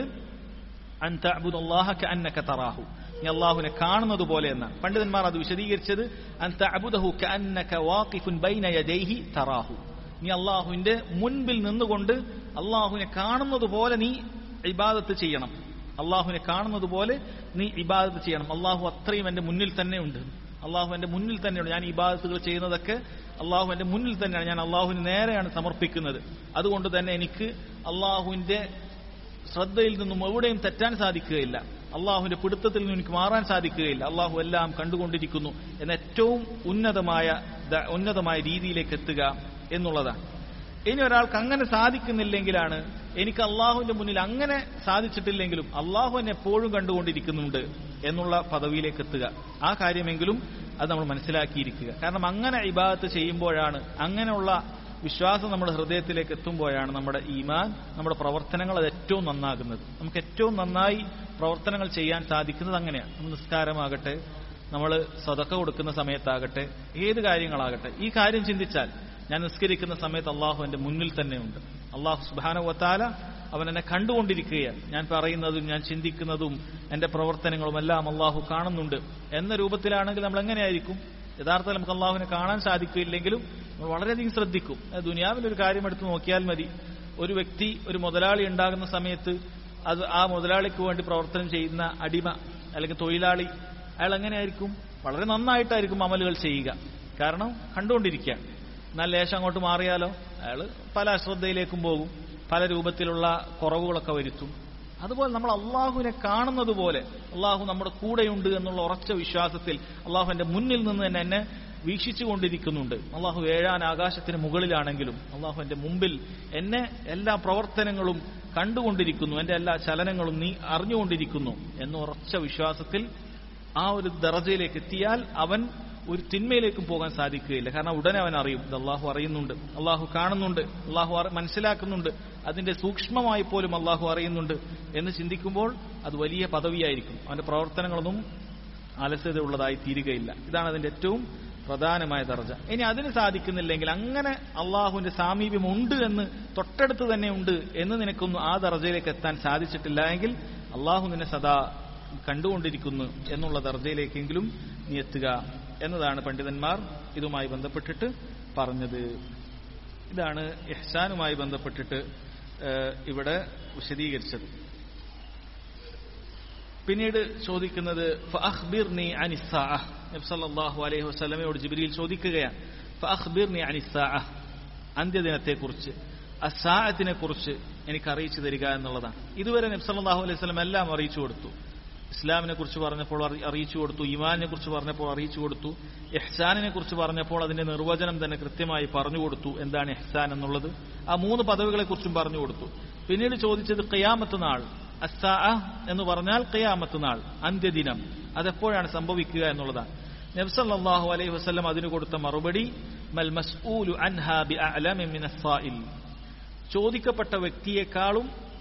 അൻ തഅബുദല്ലാഹ കഅന്നക തറാഹു നീ അള്ളാഹുവിനെ കാണുന്നത് പോലെ എന്നാണ് പണ്ഡിതന്മാർ അത് വിശദീകരിച്ചത് അൻ തഅബുദഹു കഅന്നക വാഖിഫുൻ ബൈന യദൈഹി തറാഹു നീ അള്ളാഹുവിന്റെ മുൻപിൽ നിന്നുകൊണ്ട് അള്ളാഹുവിനെ കാണുന്നത് പോലെ നീ ഇബാദത്ത് ചെയ്യണം അള്ളാഹുവിനെ കാണുന്നത് പോലെ നീ ഇബാദത്ത് ചെയ്യണം അള്ളാഹു അത്രയും എന്റെ മുന്നിൽ തന്നെ ഉണ്ട് അള്ളാഹു എന്റെ മുന്നിൽ തന്നെയുണ്ട് ഞാൻ ഇബാദത്തുകൾ ചെയ്യുന്നതൊക്കെ അള്ളാഹു എന്റെ മുന്നിൽ തന്നെയാണ് ഞാൻ അള്ളാഹുവിന് നേരെയാണ് സമർപ്പിക്കുന്നത് അതുകൊണ്ട് തന്നെ എനിക്ക് അള്ളാഹുവിന്റെ ശ്രദ്ധയിൽ നിന്നും എവിടെയും തെറ്റാൻ സാധിക്കുകയില്ല അള്ളാഹുവിന്റെ പിടുത്തത്തിൽ നിന്നും എനിക്ക് മാറാൻ സാധിക്കുകയില്ല അള്ളാഹു എല്ലാം കണ്ടുകൊണ്ടിരിക്കുന്നു എന്ന ഏറ്റവും ഉന്നതമായ ഉന്നതമായ രീതിയിലേക്ക് എത്തുക എന്നുള്ളതാണ് ഇനി ഒരാൾക്ക് അങ്ങനെ സാധിക്കുന്നില്ലെങ്കിലാണ് എനിക്ക് അള്ളാഹുവിന്റെ മുന്നിൽ അങ്ങനെ സാധിച്ചിട്ടില്ലെങ്കിലും അള്ളാഹു എന്നെ എപ്പോഴും കണ്ടുകൊണ്ടിരിക്കുന്നുണ്ട് എന്നുള്ള പദവിയിലേക്ക് എത്തുക ആ കാര്യമെങ്കിലും അത് നമ്മൾ മനസ്സിലാക്കിയിരിക്കുക കാരണം അങ്ങനെ ഇബാദത്ത് ചെയ്യുമ്പോഴാണ് അങ്ങനെയുള്ള വിശ്വാസം നമ്മുടെ ഹൃദയത്തിലേക്ക് എത്തുമ്പോഴാണ് നമ്മുടെ ഈമാൻ നമ്മുടെ പ്രവർത്തനങ്ങൾ അത് ഏറ്റവും നന്നാകുന്നത് നമുക്ക് ഏറ്റവും നന്നായി പ്രവർത്തനങ്ങൾ ചെയ്യാൻ സാധിക്കുന്നത് അങ്ങനെയാണ് നമ്മൾ നിസ്കാരമാകട്ടെ നമ്മൾ സ്വതക്ക കൊടുക്കുന്ന സമയത്താകട്ടെ ഏത് കാര്യങ്ങളാകട്ടെ ഈ കാര്യം ചിന്തിച്ചാൽ ഞാൻ നിസ്കരിക്കുന്ന സമയത്ത് അള്ളാഹു എന്റെ മുന്നിൽ തന്നെയുണ്ട് അള്ളാഹു സുബാന വത്താല അവൻ എന്നെ കണ്ടുകൊണ്ടിരിക്കുകയാണ് ഞാൻ പറയുന്നതും ഞാൻ ചിന്തിക്കുന്നതും എന്റെ പ്രവർത്തനങ്ങളും എല്ലാം അള്ളാഹു കാണുന്നുണ്ട് എന്ന രൂപത്തിലാണെങ്കിൽ നമ്മൾ എങ്ങനെയായിരിക്കും യഥാർത്ഥത്തിൽ നമുക്ക് അള്ളാഹുവിനെ കാണാൻ സാധിക്കില്ലെങ്കിലും നമ്മൾ വളരെയധികം ശ്രദ്ധിക്കും ദുനിയാവിൽ ഒരു കാര്യം എടുത്ത് നോക്കിയാൽ മതി ഒരു വ്യക്തി ഒരു മുതലാളി ഉണ്ടാകുന്ന സമയത്ത് അത് ആ മുതലാളിക്ക് വേണ്ടി പ്രവർത്തനം ചെയ്യുന്ന അടിമ അല്ലെങ്കിൽ തൊഴിലാളി അയാൾ എങ്ങനെയായിരിക്കും വളരെ നന്നായിട്ടായിരിക്കും അമലുകൾ ചെയ്യുക കാരണം കണ്ടുകൊണ്ടിരിക്കുകയാണ് എന്നാൽ ലേശം അങ്ങോട്ട് മാറിയാലോ അയാൾ പല അശ്രദ്ധയിലേക്കും പോകും പല രൂപത്തിലുള്ള കുറവുകളൊക്കെ വരുത്തും അതുപോലെ നമ്മൾ അള്ളാഹുവിനെ കാണുന്നത് പോലെ അള്ളാഹു നമ്മുടെ കൂടെയുണ്ട് എന്നുള്ള ഉറച്ച വിശ്വാസത്തിൽ അള്ളാഹു എന്റെ മുന്നിൽ നിന്ന് തന്നെ എന്നെ വീക്ഷിച്ചു കൊണ്ടിരിക്കുന്നുണ്ട് അള്ളാഹു ഏഴാൻ ആകാശത്തിന് മുകളിലാണെങ്കിലും അള്ളാഹു എന്റെ മുമ്പിൽ എന്നെ എല്ലാ പ്രവർത്തനങ്ങളും കണ്ടുകൊണ്ടിരിക്കുന്നു എന്റെ എല്ലാ ചലനങ്ങളും നീ അറിഞ്ഞുകൊണ്ടിരിക്കുന്നു എന്ന ഉറച്ച വിശ്വാസത്തിൽ ആ ഒരു ദറജയിലേക്ക് എത്തിയാൽ അവൻ ഒരു തിന്മയിലേക്കും പോകാൻ സാധിക്കുകയില്ല കാരണം ഉടനെ അവൻ അറിയും ഇത് അള്ളാഹു അറിയുന്നുണ്ട് അള്ളാഹു കാണുന്നുണ്ട് അള്ളാഹു മനസ്സിലാക്കുന്നുണ്ട് അതിന്റെ സൂക്ഷ്മമായി പോലും അള്ളാഹു അറിയുന്നുണ്ട് എന്ന് ചിന്തിക്കുമ്പോൾ അത് വലിയ പദവിയായിരിക്കും അവന്റെ പ്രവർത്തനങ്ങളൊന്നും അലസ്യതയുള്ളതായി തീരുകയില്ല ഇതാണ് അതിന്റെ ഏറ്റവും പ്രധാനമായ ദർജ ഇനി അതിന് സാധിക്കുന്നില്ലെങ്കിൽ അങ്ങനെ അള്ളാഹുവിന്റെ സാമീപ്യം ഉണ്ട് എന്ന് തൊട്ടടുത്ത് തന്നെ ഉണ്ട് എന്ന് നിനക്കൊന്നും ആ ദർജയിലേക്ക് എത്താൻ സാധിച്ചിട്ടില്ല എങ്കിൽ അള്ളാഹു നിന്നെ സദാ കണ്ടുകൊണ്ടിരിക്കുന്നു എന്നുള്ള ദർജയിലേക്കെങ്കിലും നീ എത്തുക എന്നതാണ് പണ്ഡിതന്മാർ ഇതുമായി ബന്ധപ്പെട്ടിട്ട് പറഞ്ഞത് ഇതാണ് ഇഹ്സാനുമായി ബന്ധപ്പെട്ടിട്ട് ഇവിടെ വിശദീകരിച്ചത് പിന്നീട് ചോദിക്കുന്നത് ഫഅഖ്ബിർനി അനിസ്സാഅ നബി സല്ലല്ലാഹു അലൈഹി വസല്ലമയോട് ജിബ്രീൽ ചോദിക്കുകയാണ് ഫഅഖ്ബിർനി അനിസ്സാഅ അന്ത്യദിനത്തെക്കുറിച്ച് അസാഅത്തിനെ കുറിച്ച് എനിക്ക് അറിയിച്ചു തരിക എന്നുള്ളതാണ് ഇതുവരെ നബി സല്ലല്ലാഹു അലൈഹി വസല്ലം എല്ലാം അറിയിച്ചു കൊടുത്തു ഇസ്ലാമിനെ കുറിച്ച് പറഞ്ഞപ്പോൾ അറി- അറിയിച്ചു കൊടുത്തു ഈമാനിനെ കുറിച്ച് പറഞ്ഞപ്പോൾ അറിയിച്ചു കൊടുത്തു എഹ്സാനിനെ കുറിച്ച് പറഞ്ഞപ്പോൾ അതിന്റെ നിർവചനം തന്നെ കൃത്യമായി പറഞ്ഞു കൊടുത്തു എന്താണ് എഹ്സാൻ എന്നുള്ളത് ആ മൂന്ന് പദവികളെ കുറിച്ചും പറഞ്ഞു കൊടുത്തു പിന്നീട് ചോദിച്ചത് ഖിയാമത്ത് നാൾ അസ്സാ എന്ന് പറഞ്ഞാൽ ഖിയാമത്ത് നാൾ അന്ത്യദിനം അതെപ്പോഴാണ് സംഭവിക്കുക എന്നുള്ളതാണ് നബ്സല്ലാഹു അലൈഹി വസല്ലം അതിന് കൊടുത്ത മറുപടി മൽ മസ്ഊലു അൻഹാ ബി അഅലമ മിന സ്സാഇൽ ചോദിക്കപ്പെട്ട വ്യക്തിയെക്കാളും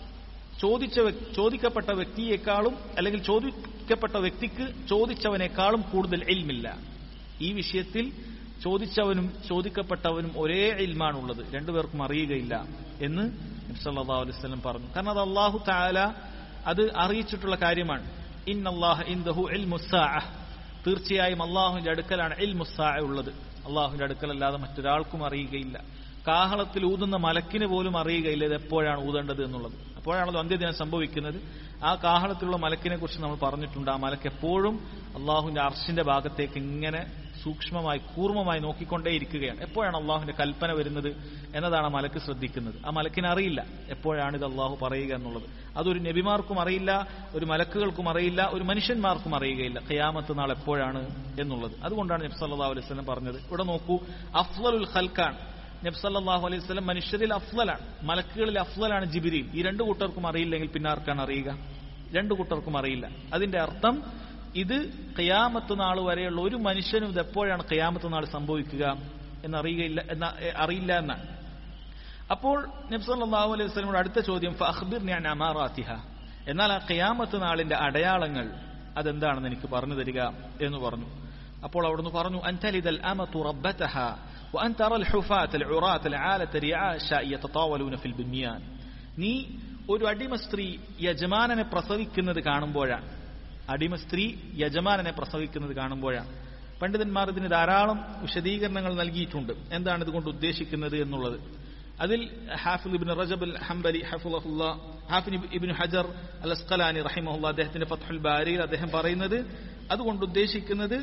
ചോദിച്ച വ്യക്- ചോദിക്കപ്പെട്ട വ്യക്തിയെക്കാളും അല്ലെങ്കിൽ ചോദിക്കപ്പെട്ട വ്യക്തിക്ക് ചോദിച്ചവനേക്കാളും കൂടുതൽ ഇൽമില്ല ഈ വിഷയത്തിൽ ചോദിച്ചവനും ചോദിക്കപ്പെട്ടവനും ഒരേ ഇൽമാണുള്ളത് രണ്ടുപേർക്കും അറിയുകയില്ല എന്ന് നബ്സല്ലാ അലൈവല്ലം പറഞ്ഞു കാരണം അത് അള്ളാഹു താല അത് അറിയിച്ചിട്ടുള്ള കാര്യമാണ് ഇന്നല്ലാഹ ഇൻദഹു ഇൽമുസ്സാഅ തീർച്ചയായും അള്ളാഹുവിന്റെ അടുക്കലാണ് ഇൽ മുസ്സാ ഉള്ളത് അള്ളാഹുവിന്റെ അടുക്കലല്ലാതെ മറ്റൊരാൾക്കും അറിയുകയില്ല കാഹളത്തിൽ ഊതുന്ന മലക്കിന് പോലും അറിയുകയില്ല ഇത് എപ്പോഴാണ് ഊതേണ്ടത് എന്നുള്ളത് അപ്പോഴാണല്ലോ അന്ത്യദിനം സംഭവിക്കുന്നത് ആ കാഹളത്തിലുള്ള മലക്കിനെ കുറിച്ച് നമ്മൾ പറഞ്ഞിട്ടുണ്ട് ആ മലക്ക് എപ്പോഴും അള്ളാഹുവിന്റെ അർഷിന്റെ ഭാഗത്തേക്ക് ഇങ്ങനെ സൂക്ഷ്മമായി കൂർമ്മമായി നോക്കിക്കൊണ്ടേയിരിക്കുകയാണ് എപ്പോഴാണ് അള്ളാഹുവിന്റെ കൽപ്പന വരുന്നത് എന്നതാണ് ആ മലക്ക് ശ്രദ്ധിക്കുന്നത് ആ മലക്കിന് അറിയില്ല എപ്പോഴാണ് ഇത് അള്ളാഹു പറയുക എന്നുള്ളത് അതൊരു നബിമാർക്കും അറിയില്ല ഒരു മലക്കുകൾക്കും അറിയില്ല ഒരു മനുഷ്യന്മാർക്കും അറിയുകയില്ല ഖിയാമത്ത് നാൾ എപ്പോഴാണ് എന്നുള്ളത് അതുകൊണ്ടാണ് നബി സല്ലല്ലാഹു അലൈഹി വസല്ലം പറഞ്ഞത് ഇവിടെ നോക്കൂ അഫ്ലലുൽ ഖൽക്കാണ് നബി സല്ലല്ലാഹു അലൈഹി വസല്ലം മനുഷ്യരിൽ അഫ്ലലാണ് മലക്കുകളിൽ അഫ്ലലാണ് ജിബിരിൽ ഈ രണ്ടു കൂട്ടർക്കും അറിയില്ലെങ്കിൽ പിന്നെ ആർക്കാണ് അറിയുക രണ്ടു കൂട്ടർക്കും അറിയില്ല അതിന്റെ അർത്ഥം ഇത് ഖിയാമത്ത് നാൾ വരെയുള്ള ഒരു മനുഷ്യനും ഇത് എപ്പോഴാണ് ഖിയാമത്ത് നാൾ സംഭവിക്കുക എന്നറിയുകയില്ല എന്ന എ, അറിയില്ല എന്നാണ് അപ്പോൾ നബ്സല്ലാഹു അലൈഹി വസ്ലമോട് അടുത്ത ചോദ്യം ഫഅഖ്ബിർ ഞാൻ അമാറാത്തിഹ എന്നാൽ ആ ഖിയാമത്ത് നാളിന്റെ അടയാളങ്ങൾ അതെന്താണെന്ന് എനിക്ക് പറഞ്ഞു തരിക എന്ന് പറഞ്ഞു അപ്പോൾ അവിടുന്ന് പറഞ്ഞു അൻതലിദൽ അമതു റബ്ബതഹ وأن ترى الحفاة العراة العالة رعاء الشاء يتطاولون في البنيان നീ ഒരു അടിമ സ്ത്രീ യജമാനനെ പ്രസവിക്കുന്നത് കാണുമ്പോഴാണ് അടിമ സ്ത്രീ യജമാനനെ പ്രസവിക്കുന്നത് കാണുമ്പോഴാണ് പണ്ഡിതന്മാർ ഇതിന് ധാരാളം വിശദീകരണങ്ങൾ നൽകിയിട്ടുണ്ട് എന്താണ് ഇതുകൊണ്ട് ഉദ്ദേശിക്കുന്നത് എന്നുള്ളത് അതിൽ ഹാഫിൽ ഇബിൻ റജബ് അൽ ഹംബലി ഹഫുലഹുല്ല ഹാഫിൻ ഇബിൻ ഹജർ അൽ അസ്കലാനി റഹിമഹുല്ല അദ്ദേഹത്തിന്റെ ഫത്ഹുൽ ബാരിയിൽ അദ്ദേഹം പറയുന്നത് അതുകൊണ്ട് ഉദ്ദേശിക്കുന്നത്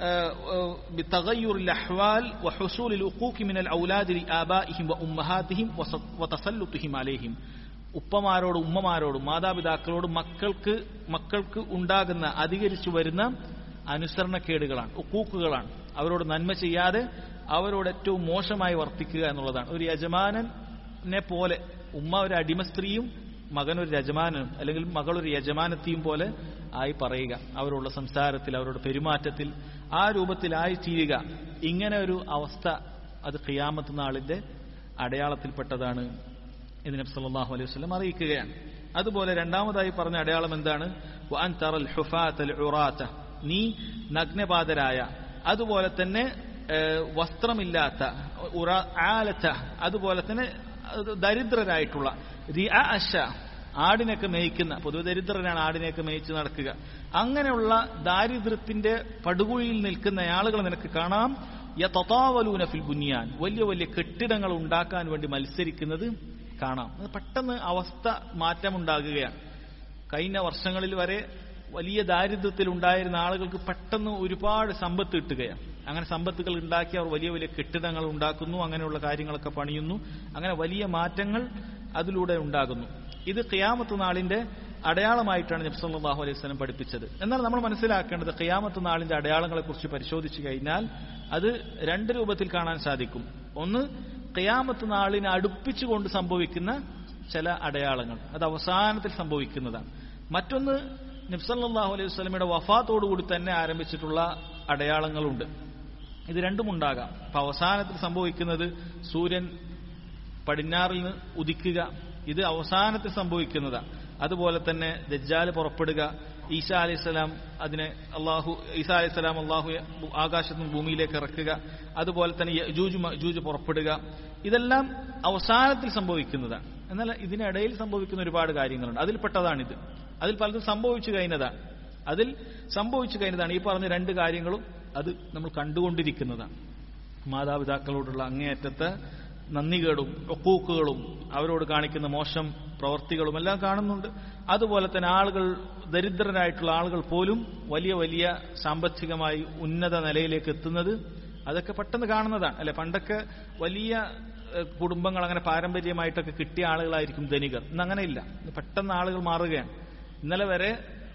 بتغير الأحوال وحصول الحقوق من الأولاد لآبائهم وأمهاتهم وتسلطهم عليهم ഉപ്പമാരോടും ഉമ്മമാരോടും മാതാപിതാക്കളോടും മക്കൾക്ക് മക്കൾക്ക് ഉണ്ടാകുന്ന അധികരിച്ചു വരുന്ന അനുസരണക്കേടുകളാണ് ഉക്കൂക്കുകളാണ് അവരോട് നന്മ ചെയ്യാതെ അവരോട് ഏറ്റവും മോശമായി വർത്തിക്കുക എന്നുള്ളതാണ് ഒരു യജമാനനെ പോലെ ഉമ്മ ഒരു അടിമ സ്ത്രീയും മകൻ ഒരു യജമാനനും അല്ലെങ്കിൽ മകൾ ഒരു യജമാനത്തെയും പോലെ ആയി പറയുക അവരോടുള്ള സംസാരത്തിൽ അവരുടെ പെരുമാറ്റത്തിൽ ആ രൂപത്തിലായി തീരുക ഇങ്ങനെ ഒരു അവസ്ഥ അത് ഖിയാമത്ത് നാളിന്റെ അടയാളത്തിൽപ്പെട്ടതാണ് എന്ന് നബി സല്ലല്ലാഹു അലൈഹി വസല്ലം അറിയിക്കുകയാണ് അതുപോലെ രണ്ടാമതായി പറഞ്ഞ അടയാളം എന്താണ് വഅൻ തറൽ ഹുഫാത്തൽ ഉറാത്ത നീ നഗ്നപാതരായ അതുപോലെ തന്നെ ഏഹ്, വസ്ത്രമില്ലാത്ത ഉറ- ആലത്ത അതുപോലെ തന്നെ അത് ദരിദ്രരായിട്ടുള്ള റിഅ അശ ആടിനൊക്കെ മേയ്ക്കുന്ന പൊതുവെ ദരിദ്രരാണ് ആടിനെയൊക്കെ മേയിച്ച് നടക്കുക അങ്ങനെയുള്ള ദാരിദ്ര്യത്തിന്റെ പടുകുഴിയിൽ നിൽക്കുന്ന ആളുകൾ നിനക്ക് കാണാം യതതാവലൂന ഫിൽ ബുനിയാൻ വലിയ വലിയ കെട്ടിടങ്ങൾ ഉണ്ടാക്കാൻ വേണ്ടി മത്സരിക്കുന്നത് കാണാം അത് പെട്ടെന്ന് അവസ്ഥ മാറ്റമുണ്ടാകുകയാണ് കഴിഞ്ഞ വർഷങ്ങളിൽ വരെ വലിയ ദാരിദ്ര്യത്തിൽ ഉണ്ടായിരുന്ന ആളുകൾക്ക് പെട്ടെന്ന് ഒരുപാട് സമ്പത്ത് കിട്ടുകയാണ് അങ്ങനെ സമ്പത്തുകൾ ഉണ്ടാക്കി അവർ വലിയ വലിയ കെട്ടിടങ്ങൾ ഉണ്ടാക്കുന്നു അങ്ങനെയുള്ള കാര്യങ്ങളൊക്കെ പണിയുന്നു അങ്ങനെ വലിയ മാറ്റങ്ങൾ അതിലൂടെ ഉണ്ടാകുന്നു ഇത് ഖിയാമത്ത് നാളിന്റെ അടയാളമായിട്ടാണ് നബി സല്ലല്ലാഹു അലൈഹി വസല്ലം പഠിപ്പിച്ചത് എന്നാൽ നമ്മൾ മനസ്സിലാക്കേണ്ടത് ഖിയാമത്ത് നാളിന്റെ അടയാളങ്ങളെ കുറിച്ച് പരിശോധിച്ചു കഴിഞ്ഞാൽ അത് രണ്ട് രൂപത്തിൽ കാണാൻ സാധിക്കും ഒന്ന് ഖിയാമത്ത് നാളിനെ അടുപ്പിച്ചുകൊണ്ട് സംഭവിക്കുന്ന ചില അടയാളങ്ങൾ അത് അവസാനത്തിൽ സംഭവിക്കുന്നതാണ് മറ്റൊന്ന് നബ്സല്ലാഹു അലൈഹി വസ്ലമയുടെ വഫാത്തോടുകൂടി തന്നെ ആരംഭിച്ചിട്ടുള്ള അടയാളങ്ങളുണ്ട് ഇത് രണ്ടും ഉണ്ടാകാം അപ്പൊ അവസാനത്തിൽ സംഭവിക്കുന്നത് സൂര്യൻ പടിഞ്ഞാറിൽ നിന്ന് ഉദിക്കുക ഇത് അവസാനത്തിൽ സംഭവിക്കുന്നതാണ് അതുപോലെ തന്നെ ദജ്ജാല് പുറപ്പെടുക ഈസ അലൈഹിസ്സലാം അതിനെ അള്ളാഹു ഈസ അലൈഹിസ്സലാം അള്ളാഹു ആകാശത്ത് നിന്ന് ഭൂമിയിലേക്ക് ഇറക്കുക അതുപോലെ തന്നെ യജൂജ് മജൂജ് പുറപ്പെടുക ഇതെല്ലാം അവസാനത്തിൽ സംഭവിക്കുന്നതാണ് എന്നാൽ ഇതിനിടയിൽ സംഭവിക്കുന്ന ഒരുപാട് കാര്യങ്ങളുണ്ട് അതിൽപ്പെട്ടതാണിത് അതിൽ പലതും സംഭവിച്ചു കഴിഞ്ഞതാണ് അതിൽ സംഭവിച്ചു കഴിഞ്ഞതാണ് ഈ പറഞ്ഞ രണ്ട് കാര്യങ്ങളും അത് നമ്മൾ കണ്ടുകൊണ്ടിരിക്കുന്നതാണ് മാതാപിതാക്കളോടുള്ള അങ്ങേയറ്റത്തെ നന്ദികേടും ഒക്കൂക്കുകളും അവരോട് കാണിക്കുന്ന മോശം പ്രവർത്തികളും എല്ലാം കാണുന്നുണ്ട് അതുപോലെ തന്നെ ആളുകൾ ദരിദ്രരായിട്ടുള്ള ആളുകൾ പോലും വലിയ വലിയ സാമ്പത്തികമായി ഉന്നത നിലയിലേക്ക് എത്തുന്നത് അതൊക്കെ പെട്ടെന്ന് കാണുന്നതാണ് അല്ലെ പണ്ടൊക്കെ വലിയ ഏഹ്, കുടുംബങ്ങൾ അങ്ങനെ പാരമ്പര്യമായിട്ടൊക്കെ കിട്ടിയ ആളുകളായിരിക്കും ധനികർ ഇന്ന് അങ്ങനെയില്ല ഇന്ന് പെട്ടെന്ന് ആളുകൾ മാറുകയാണ് ഇന്നലെ വരെ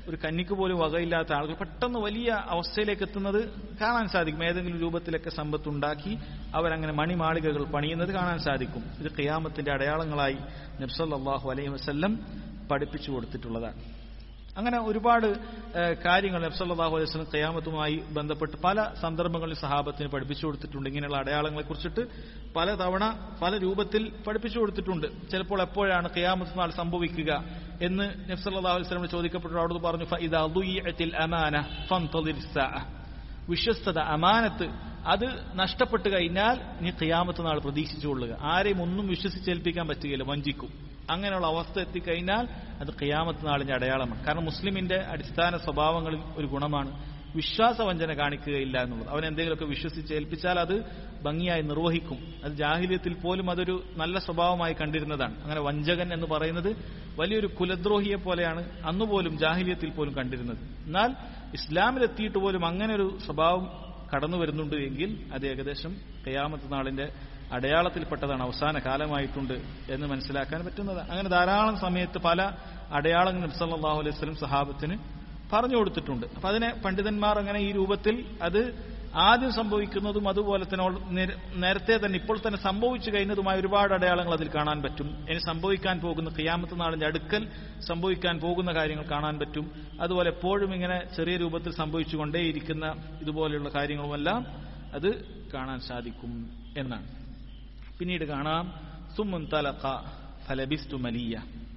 ഒരു കന്നിക്ക് പോലും വകയില്ലാത്ത ആളുകൾ പെട്ടെന്ന് വലിയ അവസ്ഥയിലേക്ക് എത്തുന്നത് കാണാൻ സാധിക്കും ഏതെങ്കിലും രൂപത്തിലൊക്കെ സമ്പത്തുണ്ടാക്കി അവരങ്ങനെ മണിമാളികകൾ പണിയുന്നത് കാണാൻ സാധിക്കും ഇത് ഖിയാമത്തിന്റെ അടയാളങ്ങളായി നബ്സല്ലാഹു അലൈഹി വസല്ലം പഠിപ്പിച്ചു കൊടുത്തിട്ടുള്ളതാണ് അങ്ങനെ ഒരുപാട് ഏഹ്, കാര്യങ്ങൾ നബ്സല്ലാഹു അലൈഹി വസല്ലം ഖിയാമത്തുമായി ബന്ധപ്പെട്ട് പല സന്ദർഭങ്ങളിൽ സഹാബത്തിന് പഠിപ്പിച്ചു കൊടുത്തിട്ടുണ്ട് ഇങ്ങനെയുള്ള അടയാളങ്ങളെ കുറിച്ചിട്ട് പല തവണ പല രൂപത്തിൽ പഠിപ്പിച്ചു കൊടുത്തിട്ടുണ്ട് ചിലപ്പോൾ എപ്പോഴാണ് ഖിയാമത്ത് നാൾ സംഭവിക്കുക എന്ന് നബ്സല്ലാഹു അലൈഹി വസല്ലം ചോദിക്കപ്പെട്ടു അവിടുന്ന് പറഞ്ഞു "ഫഇദാ ദുയ്യഅത്തിൽ അമാന ഫൻതദിർ സാഅ." വിശ്വസ്തത അമാനത്ത് അത് നഷ്ടപ്പെട്ടു കഴിഞ്ഞാൽ നീ ഖിയാമത്ത് നാൾ പ്രതീക്ഷിച്ചു കൊള്ളുക ആരെയും ഒന്നും വിശ്വസിച്ചേൽപ്പിക്കാൻ പറ്റുകയില്ല വഞ്ചിക്കും അങ്ങനെയുള്ള അവസ്ഥ എത്തിക്കഴിഞ്ഞാൽ അത് ഖിയാമത്ത് നാളിന്റെ അടയാളമാണ് കാരണം മുസ്ലിമിന്റെ അടിസ്ഥാന സ്വഭാവങ്ങളിൽ ഒരു ഗുണമാണ് വിശ്വാസവഞ്ചന കാണിക്കുകയില്ല എന്നുള്ളത് അവൻ എന്തെങ്കിലുമൊക്കെ വിശ്വസിച്ചേൽപ്പിച്ചാൽ അത് ഭംഗിയായി നിർവഹിക്കും അത് ജാഹിലിയത്തിൽ പോലും അതൊരു നല്ല സ്വഭാവമായി കണ്ടിരുന്നതാണ് അങ്ങനെ വഞ്ചകൻ എന്ന് പറയുന്നത് വലിയൊരു കുലദ്രോഹിയെ പോലെയാണ് അന്നുപോലും ജാഹിലിയത്തിൽ പോലും കണ്ടിരുന്നത് എന്നാൽ ഇസ്ലാമിലെത്തിയിട്ട് പോലും അങ്ങനെ ഒരു സ്വഭാവം കടന്നു വരുന്നുണ്ട് എങ്കിൽ അത് ഏകദേശം കയ്യാമത്ത് നാളിന്റെ അടയാളത്തിൽപ്പെട്ടതാണ് അവസാന കാലമായിട്ടുണ്ട് എന്ന് മനസ്സിലാക്കാൻ പറ്റുന്നത് അങ്ങനെ ധാരാളം സമയത്ത് പല അടയാളങ്ങൾ നബ്സല്ലാഹു അലൈഹി സ്വലം സഹാബത്തിന് പറഞ്ഞു കൊടുത്തിട്ടുണ്ട് അപ്പൊ അതിനെ പണ്ഡിതന്മാർ അങ്ങനെ ഈ രൂപത്തിൽ അത് ആദ്യം സംഭവിക്കുന്നതും അതുപോലെ തന്നെ ഓൾ- നേര- നേരത്തെ തന്നെ ഇപ്പോൾ തന്നെ സംഭവിച്ചു കഴിഞ്ഞതുമായ ഒരുപാട് അടയാളങ്ങൾ അതിൽ കാണാൻ പറ്റും ഇനി സംഭവിക്കാൻ പോകുന്ന ഖിയാമത്ത് നാളിന്റെ അടുക്കൽ സംഭവിക്കാൻ പോകുന്ന കാര്യങ്ങൾ കാണാൻ പറ്റും അതുപോലെ എപ്പോഴും ഇങ്ങനെ ചെറിയ രൂപത്തിൽ സംഭവിച്ചുകൊണ്ടേയിരിക്കുന്ന ഇതുപോലെയുള്ള കാര്യങ്ങളുമെല്ലാം അത് കാണാൻ സാധിക്കും എന്നാണ് പിന്നീട് കാണാം സുമുൻ തലഖ ഫലബിസ്തു മലിയ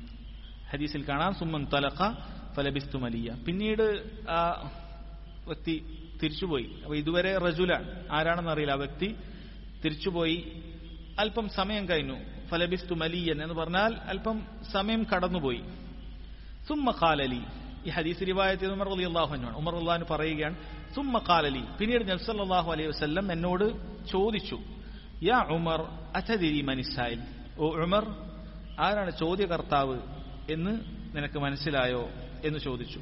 ഹദീസിൽ കാണാം സുമ്മൻ തലഖ ഫലബിസ്തു മലിയ പിന്നീട് ആ വ്യക്തി തിരിച്ചുപോയി അപ്പൊ ഇതുവരെ റജുലാണ് ആരാണെന്ന് അറിയില്ല ആ വ്യക്തി തിരിച്ചുപോയി അല്പം സമയം കഴിഞ്ഞു ഫലബിസ്തു മലിയൻ എന്ന് പറഞ്ഞാൽ അല്പം സമയം കടന്നുപോയി സുമ്മ ഖാലലി ഈ ഹദീസ് റിവായത്തിൽ ഉമർ അലി അള്ളാഹുനാണ് ഉമർ അള്ളഹാൻ പറയുകയാണ് സുമ്മ ഖാലലി പിന്നീട് നബ്സല്ലാഹു അലൈഹി വസല്ലം എന്നോട് ചോദിച്ചു യാ ഉമർ അഥതിരി മനിസായിൽ ഓ ഉമർ ആരാണ് ചോദ്യകർത്താവ് എന്ന് നിനക്ക് മനസ്സിലായോ എന്ന് ചോദിച്ചു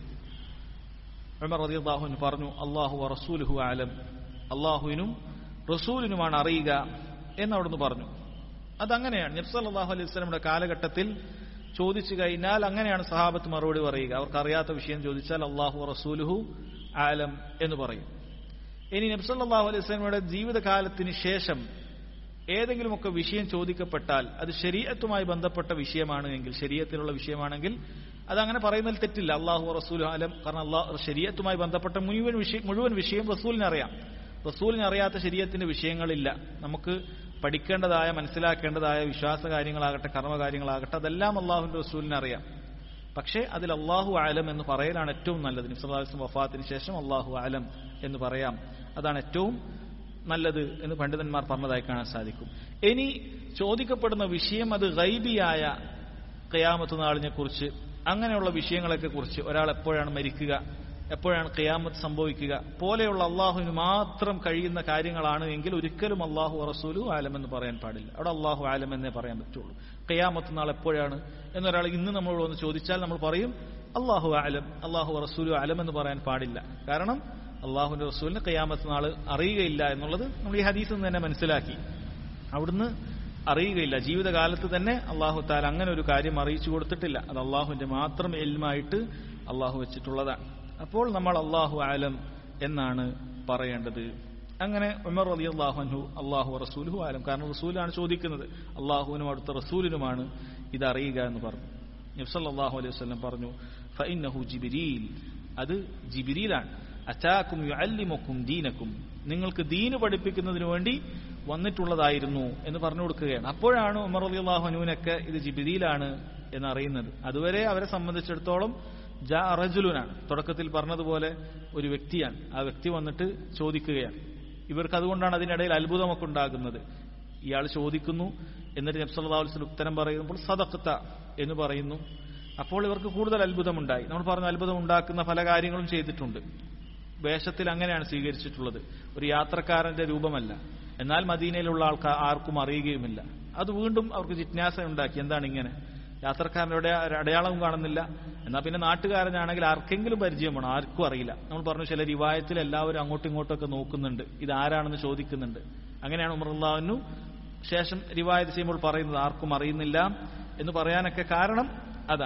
ഉമർ റളിയല്ലാഹു പറഞ്ഞു അള്ളാഹു റസൂലുഹു ആലം അള്ളാഹുവിനും റസൂലിനുമാണ് അറിയുക എന്ന് അവിടുന്ന് പറഞ്ഞു അതങ്ങനെയാണ് നബ്സല്ലാഹു അലൈഹി വസല്ലമയുടെ കാലഘട്ടത്തിൽ ചോദിച്ചു കഴിഞ്ഞാൽ അങ്ങനെയാണ് സഹാബത്ത് മറുപടി പറയുക അവർക്ക് അറിയാത്ത വിഷയം ചോദിച്ചാൽ അള്ളാഹു റസൂലുഹു ആലം എന്ന് പറയും ഇനി നബ്സല്ലാഹു അലൈഹി വസല്ലമയുടെ ജീവിതകാലത്തിന് ശേഷം ഏതെങ്കിലുമൊക്കെ വിഷയം ചോദിക്കപ്പെട്ടാൽ അത് ശരീരത്തുമായി ബന്ധപ്പെട്ട വിഷയമാണ് എങ്കിൽ ശരീരത്തിലുള്ള വിഷയമാണെങ്കിൽ അത് അങ്ങനെ പറയുന്നതിൽ തെറ്റില്ല അള്ളാഹു റസൂൽ ആലം കാരണം അള്ളാഹു ശരീരത്തുമായി ബന്ധപ്പെട്ട മുഴുവൻ വിഷയം മുഴുവൻ വിഷയം റസൂലിന് അറിയാം റസൂലിന് അറിയാത്ത ശരീരത്തിന്റെ വിഷയങ്ങളില്ല നമുക്ക് പഠിക്കേണ്ടതായ മനസ്സിലാക്കേണ്ടതായ വിശ്വാസ കാര്യങ്ങളാകട്ടെ കർമ്മകാര്യങ്ങളാകട്ടെ അതെല്ലാം അള്ളാഹുവിന്റെ റസൂലിന് അറിയാം പക്ഷേ അതിൽ അള്ളാഹു ആലം എന്ന് പറയലാണ് ഏറ്റവും നല്ലത് നിസ്ലാസ്ലം വഫാത്തിന് ശേഷം അള്ളാഹു ആലം എന്ന് പറയാം അതാണ് ഏറ്റവും നല്ലത് എന്ന് പണ്ഡിതന്മാർ പറഞ്ഞതായി കാണാൻ സാധിക്കും ഇനി ചോദിക്കപ്പെടുന്ന വിഷയം അത് ഗൈബിയായ കയാമത്ത് നാളിനെ കുറിച്ച് അങ്ങനെയുള്ള വിഷയങ്ങളൊക്കെ കുറിച്ച് ഒരാൾ എപ്പോഴാണ് മരിക്കുക എപ്പോഴാണ് കയാമത്ത് സംഭവിക്കുക പോലെയുള്ള അള്ളാഹുവിന് മാത്രം കഴിയുന്ന കാര്യങ്ങളാണ് എങ്കിൽ ഒരിക്കലും അള്ളാഹു റസൂലു ആലം എന്ന് പറയാൻ പാടില്ല അവിടെ അള്ളാഹു ആലം എന്നേ പറയാൻ പറ്റുള്ളൂ കയാമത്ത് നാൾ എപ്പോഴാണ് എന്നൊരാൾ ഇന്ന് നമ്മളോട് വന്ന് ചോദിച്ചാൽ നമ്മൾ പറയും അള്ളാഹു ആലം അള്ളാഹു റസൂലു ആലം എന്ന് പറയാൻ പാടില്ല കാരണം അള്ളാഹുവിന്റെ റസൂലിന് കയ്യാമത്ത് നാൾ അറിയുകയില്ല എന്നുള്ളത് നമ്മൾ ഈ ഹദീസിൽ നിന്ന് തന്നെ മനസ്സിലാക്കി അവിടുന്ന് അറിയുകയില്ല ജീവിതകാലത്ത് തന്നെ അള്ളാഹു താൽ അങ്ങനെ ഒരു കാര്യം അറിയിച്ചു കൊടുത്തിട്ടില്ല അത് അള്ളാഹുവിന്റെ മാത്രം എൽമായിട്ട് അള്ളാഹു വെച്ചിട്ടുള്ളതാണ് അപ്പോൾ നമ്മൾ അള്ളാഹു ആലം എന്നാണ് പറയേണ്ടത് അങ്ങനെ ഉമർ അലി അള്ളാഹുഹു അള്ളാഹു റസൂലുഹു ആലം കാരണം റസൂലാണ് ചോദിക്കുന്നത് അള്ളാഹുവിനും അടുത്ത റസൂലിനുമാണ് ഇത് അറിയുക എന്ന് പറഞ്ഞു നബ്സല്ലാഹു അലൈഹി വസ്ലം പറഞ്ഞു ഫൈനഹു ജിബിരിൽ അത് ജിബിരിയിലാണ് അറ്റാക്കും അല്ലിമൊക്കും ദീനക്കും നിങ്ങൾക്ക് ദീന് പഠിപ്പിക്കുന്നതിന് വേണ്ടി വന്നിട്ടുള്ളതായിരുന്നു എന്ന് പറഞ്ഞു കൊടുക്കുകയാണ് അപ്പോഴാണ് ഉമർ അലി അള്ളാഹുനുവിനൊക്കെ ഇത് ജിബിരിയിലാണ് എന്നറിയുന്നത് അതുവരെ അവരെ സംബന്ധിച്ചിടത്തോളം ജാ റജുലുനാണ് തുടക്കത്തിൽ പറഞ്ഞതുപോലെ ഒരു വ്യക്തിയാണ് ആ വ്യക്തി വന്നിട്ട് ചോദിക്കുകയാണ് ഇവർക്ക് അതുകൊണ്ടാണ് അതിനിടയിൽ അത്ഭുതമൊക്കെ ഉണ്ടാകുന്നത് ഇയാൾ ചോദിക്കുന്നു എന്നിട്ട് നബ്സല്ലാസ്ലം ഉത്തരം പറയുമ്പോൾ സദക്കത്ത എന്ന് പറയുന്നു അപ്പോൾ ഇവർക്ക് കൂടുതൽ അത്ഭുതമുണ്ടായി നമ്മൾ പറഞ്ഞ അത്ഭുതം ഉണ്ടാക്കുന്ന പല കാര്യങ്ങളും ചെയ്തിട്ടുണ്ട് വേഷത്തിൽ അങ്ങനെയാണ് സ്വീകരിച്ചിട്ടുള്ളത് ഒരു യാത്രക്കാരന്റെ രൂപമല്ല എന്നാൽ മദീനയിലുള്ള ആൾക്കാർ ആർക്കും അറിയുകയുമില്ല അത് വീണ്ടും അവർക്ക് ജിജ്ഞാസ ഉണ്ടാക്കി എന്താണ് ഇങ്ങനെ യാത്രക്കാരൻ്റെ അടയാളവും കാണുന്നില്ല എന്നാൽ പിന്നെ നാട്ടുകാരനാണെങ്കിൽ ആർക്കെങ്കിലും പരിചയം വേണം ആർക്കും അറിയില്ല നമ്മൾ പറഞ്ഞു ചില റിവായത്തിൽ എല്ലാവരും അങ്ങോട്ടും ഇങ്ങോട്ടും ഒക്കെ നോക്കുന്നുണ്ട് ഇത് ആരാണെന്ന് ചോദിക്കുന്നുണ്ട് അങ്ങനെയാണ് ഉമർല്ലാവിനു ശേഷം റിവായത്ത് ചെയ്യുമ്പോൾ പറയുന്നത് ആർക്കും അറിയുന്നില്ല എന്ന് പറയാനൊക്കെ കാരണം അതാണ്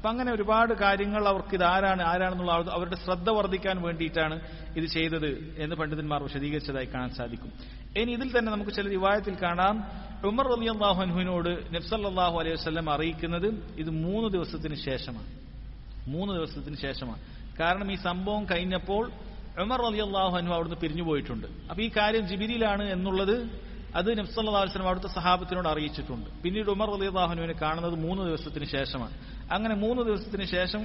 അപ്പൊ അങ്ങനെ ഒരുപാട് കാര്യങ്ങൾ അവർക്ക് ഇത് ആരാണ് ആരാണെന്നുള്ള അവർ- അവരുടെ ശ്രദ്ധ വർദ്ധിക്കാൻ വേണ്ടിയിട്ടാണ് ഇത് ചെയ്തത് എന്ന് പണ്ഡിതന്മാർ വിശദീകരിച്ചതായി കാണാൻ സാധിക്കും ഇനി ഇതിൽ തന്നെ നമുക്ക് ചില റിവായത്തിൽ കാണാം ഉമർ അലി അള്ളാഹു അൻഹുവിനോട് നബ്സല്ലാഹു അലൈഹി വസ്ലം അറിയിക്കുന്നത് ഇത് മൂന്ന് ദിവസത്തിന് ശേഷമാണ് മൂന്ന് ദിവസത്തിന് ശേഷമാണ് കാരണം ഈ സംഭവം കഴിഞ്ഞപ്പോൾ ഉമർ അലി അള്ളാഹു അൻഹു അവിടുന്ന് പിരിഞ്ഞു പോയിട്ടുണ്ട് അപ്പൊ ഈ കാര്യം ജിബിരിയിലാണ് എന്നുള്ളത് അത് നബ്സല്ലാ വസ്ലം അവിടുത്തെ സഹാബത്തിനോട് അറിയിച്ചിട്ടുണ്ട് പിന്നീട് ഉമർ അലി അള്ളാഹുനുവിനെ കാണുന്നത് മൂന്ന് ദിവസത്തിന് ശേഷമാണ് അങ്ങനെ മൂന്ന് ദിവസത്തിന് ശേഷം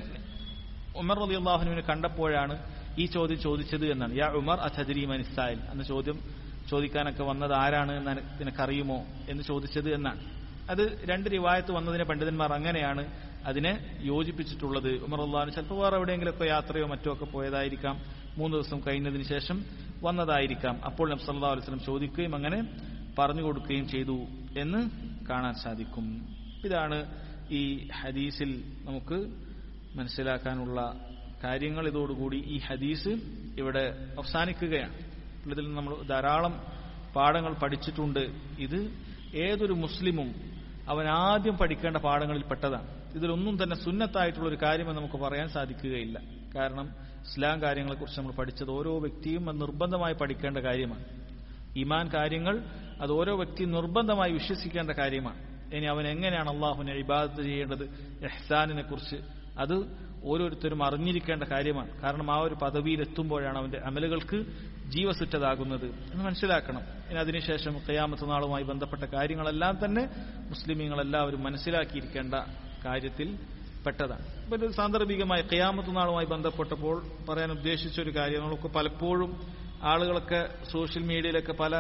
ഉമർ അലി അള്ളാഹുനുവിനെ കണ്ടപ്പോഴാണ് ഈ ചോദ്യം ചോദിച്ചത് എന്നാണ് യാ ഉമർ അഥജരി മനിസ്തായിൽ എന്ന ചോദ്യം ചോദിക്കാനൊക്കെ വന്നത് ആരാണ് എന്ന് നിന- നിനക്കറിയുമോ എന്ന് ചോദിച്ചത് എന്നാണ് അത് രണ്ട് റിവായത്ത് വന്നതിനെ പണ്ഡിതന്മാർ അങ്ങനെയാണ് അതിനെ യോജിപ്പിച്ചിട്ടുള്ളത് ഉമർ അള്ളാഹുന് ചിലപ്പോൾ വേറെ എവിടെയെങ്കിലുമൊക്കെ യാത്രയോ മറ്റോ ഒക്കെ പോയതായിരിക്കാം മൂന്ന് ദിവസം കഴിഞ്ഞതിന് ശേഷം വന്നതായിരിക്കാം അപ്പോൾ നബ്സല്ലാ അലുസ്ലം ചോദിക്കുകയും അങ്ങനെ പറഞ്ഞു കൊടുക്കുകയും ചെയ്തു എന്ന് കാണാൻ സാധിക്കും ഇതാണ് ഈ ഹദീസിൽ നമുക്ക് മനസ്സിലാക്കാനുള്ള കാര്യങ്ങൾ ഇതോടുകൂടി ഈ ഹദീസ് ഇവിടെ അവസാനിക്കുകയാണ് ഇതിൽ നിന്ന് നമ്മൾ ധാരാളം പാഠങ്ങൾ പഠിച്ചിട്ടുണ്ട് ഇത് ഏതൊരു മുസ്ലിമും അവൻ ആദ്യം പഠിക്കേണ്ട പാഠങ്ങളിൽ പെട്ടതാണ് ഇതിലൊന്നും തന്നെ സുന്നത്തായിട്ടുള്ള ഒരു കാര്യമെന്ന് നമുക്ക് പറയാൻ സാധിക്കുകയില്ല കാരണം ഇസ്ലാം കാര്യങ്ങളെക്കുറിച്ച് നമ്മൾ പഠിച്ചത് ഓരോ വ്യക്തിയും അത് നിർബന്ധമായി പഠിക്കേണ്ട കാര്യമാണ് ഈമാൻ കാര്യങ്ങൾ അത് ഓരോ വ്യക്തിയും നിർബന്ധമായി വിശ്വസിക്കേണ്ട കാര്യമാണ് ഇനി അവൻ എങ്ങനെയാണ് അള്ളാഹുവിനെ ഇബാദത്ത് ചെയ്യേണ്ടത് എഹ്സാനിനെ കുറിച്ച് അത് ഓരോരുത്തരും അറിഞ്ഞിരിക്കേണ്ട കാര്യമാണ് കാരണം ആ ഒരു പദവിയിൽ എത്തുമ്പോഴാണ് അവന്റെ അമലുകൾക്ക് ജീവസുറ്റതാകുന്നത് എന്ന് മനസ്സിലാക്കണം ഇനി അതിനുശേഷം കയ്യാമത്ത് നാളുമായി ബന്ധപ്പെട്ട കാര്യങ്ങളെല്ലാം തന്നെ മുസ്ലിമീങ്ങളെല്ലാവരും മനസ്സിലാക്കിയിരിക്കേണ്ട കാര്യത്തിൽ പെട്ടതാണ് അപ്പൊ ഇത് സാന്ദർഭികമായി കയ്യാമത്ത് നാളുമായി ബന്ധപ്പെട്ടപ്പോൾ പറയാൻ ഉദ്ദേശിച്ച ഒരു കാര്യം നമുക്ക് പലപ്പോഴും ആളുകളൊക്കെ സോഷ്യൽ മീഡിയയിലൊക്കെ പല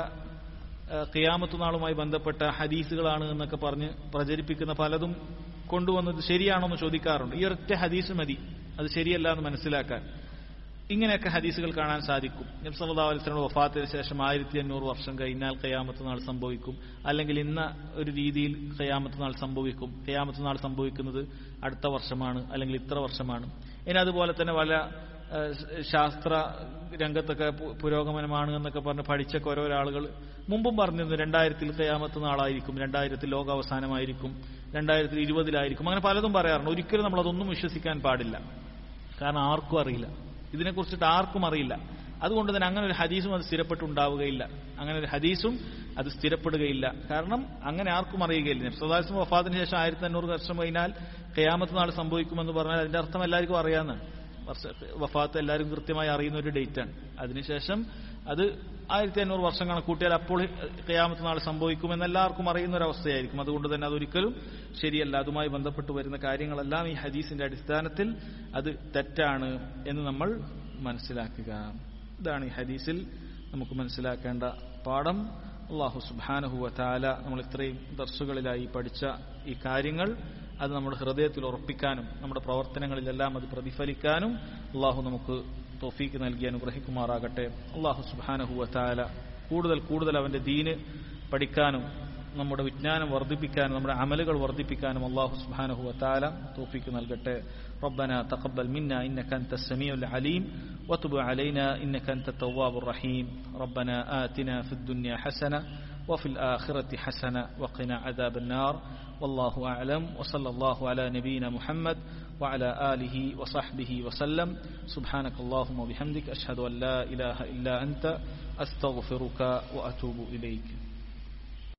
ഖിയാമത്ത് നാളുമായി ബന്ധപ്പെട്ട ഹദീസുകളാണ് എന്നൊക്കെ പറഞ്ഞ് പ്രചരിപ്പിക്കുന്ന പലതും കൊണ്ടുവന്നത് ശരിയാണോ എന്ന് ചോദിക്കാറുണ്ട് ഈ ഒരൊറ്റ ഹദീസ് മതി അത് ശരിയല്ല എന്ന് മനസ്സിലാക്കാൻ ഇങ്ങനെയൊക്കെ ഹദീസുകൾ കാണാൻ സാധിക്കും നബ്സല്ലാ അലിസ്ലയുടെ വഫാത്തിന് ശേഷം ആയിരത്തി അഞ്ഞൂറ് വർഷം കഴിഞ്ഞാൽ കയ്യാമത്ത് നാൾ സംഭവിക്കും അല്ലെങ്കിൽ ഇന്ന ഒരു രീതിയിൽ കയ്യാമത്ത് നാൾ സംഭവിക്കും കയ്യാമത്ത് നാൾ സംഭവിക്കുന്നത് അടുത്ത വർഷമാണ് അല്ലെങ്കിൽ ഇത്ര വർഷമാണ് ഇനി അതുപോലെ തന്നെ പല ഏഹ്, ശാസ്ത്ര രംഗത്തൊക്കെ പു- പുരോഗമനമാണ് എന്നൊക്കെ പറഞ്ഞ് പഠിച്ചൊക്കെ ഓരോ ആളുകൾ മുമ്പും പറഞ്ഞിരുന്നു രണ്ടായിരത്തിൽ കയ്യാമത്ത് നാളായിരിക്കും രണ്ടായിരത്തിൽ ലോകാവസാനമായിരിക്കും രണ്ടായിരത്തിൽ ഇരുപതിലായിരിക്കും അങ്ങനെ പലതും പറയാറുണ്ട് ഒരിക്കലും നമ്മൾ അതൊന്നും വിശ്വസിക്കാൻ പാടില്ല കാരണം ആർക്കും അറിയില്ല ഇതിനെക്കുറിച്ചിട്ട് ആർക്കും അറിയില്ല അതുകൊണ്ട് തന്നെ അങ്ങനെ ഒരു ഹദീസും അത് സ്ഥിരപ്പെട്ടുണ്ടാവുകയില്ല അങ്ങനെ ഒരു ഹദീസും അത് സ്ഥിരപ്പെടുകയില്ല കാരണം അങ്ങനെ ആർക്കും അറിയുകയില്ല നബ്സദാസും വഫാത്തിന് ശേഷം ആയിരത്തി അഞ്ഞൂറ് വർഷം കഴിഞ്ഞാൽ കയാമത്ത് നാൾ സംഭവിക്കുമെന്ന് പറഞ്ഞാൽ അതിന്റെ അർത്ഥം എല്ലാവർക്കും അറിയാവുന്നതാണ് വർഷ വഫാത്ത് എല്ലാവരും കൃത്യമായി അറിയുന്ന ഒരു ഡേറ്റാണ് അതിനുശേഷം അത് ആയിരത്തി അഞ്ഞൂറ് വർഷം കണക്കൂട്ടിയാൽ അപ്പോൾ കയാമത്ത് നാൾ സംഭവിക്കുമെന്ന് എല്ലാവർക്കും അറിയുന്ന ഒരു അവസ്ഥയായിരിക്കും അതുകൊണ്ട് തന്നെ അതൊരിക്കലും ശരിയല്ല അതുമായി ബന്ധപ്പെട്ട് വരുന്ന കാര്യങ്ങളെല്ലാം ഈ ഹദീസിന്റെ അടിസ്ഥാനത്തിൽ അത് തെറ്റാണ് എന്ന് നമ്മൾ മനസ്സിലാക്കുക ഇതാണ് ഈ ഹദീസിൽ നമുക്ക് മനസ്സിലാക്കേണ്ട പാഠം അള്ളാഹു സുബാനഹുവ താല നമ്മൾ ഇത്രയും ദർസുകളിലായി പഠിച്ച ഈ കാര്യങ്ങൾ അത് നമ്മുടെ ഹൃദയത്തിൽ ഉറപ്പിക്കാനും നമ്മുടെ പ്രവർത്തനങ്ങളിലെല്ലാം അത് പ്രതിഫലിക്കാനും അള്ളാഹു നമുക്ക് തോഫീക്ക് നൽകി അനുഗ്രഹിക്കുമാറാകട്ടെ അള്ളാഹു സുബാനഹുവ താല കൂടുതൽ കൂടുതൽ അവന്റെ ദീന് പഠിക്കാനും നമ്മുടെ വിജ്ഞാനം വർദ്ധിപ്പിക്കാനും നമ്മുടെ അമലുകൾ വർദ്ധിപ്പിക്കാനും അള്ളാഹു സുബാനഹു വത്താല തോഫിക്ക് നൽകട്ടെ ربنا تقبل منا إنك أنت السميع العليم وتب علينا إنك أنت التواب الرحيم ربنا آتنا في الدنيا حسنة وفي الآخرة حسنة وقنا عذاب النار والله أعلم وصلى الله على نبينا محمد وعلى آله وصحبه وسلم سبحانك اللهم وبحمدك أشهد أن لا إله إلا أنت أستغفرك وأتوب إليك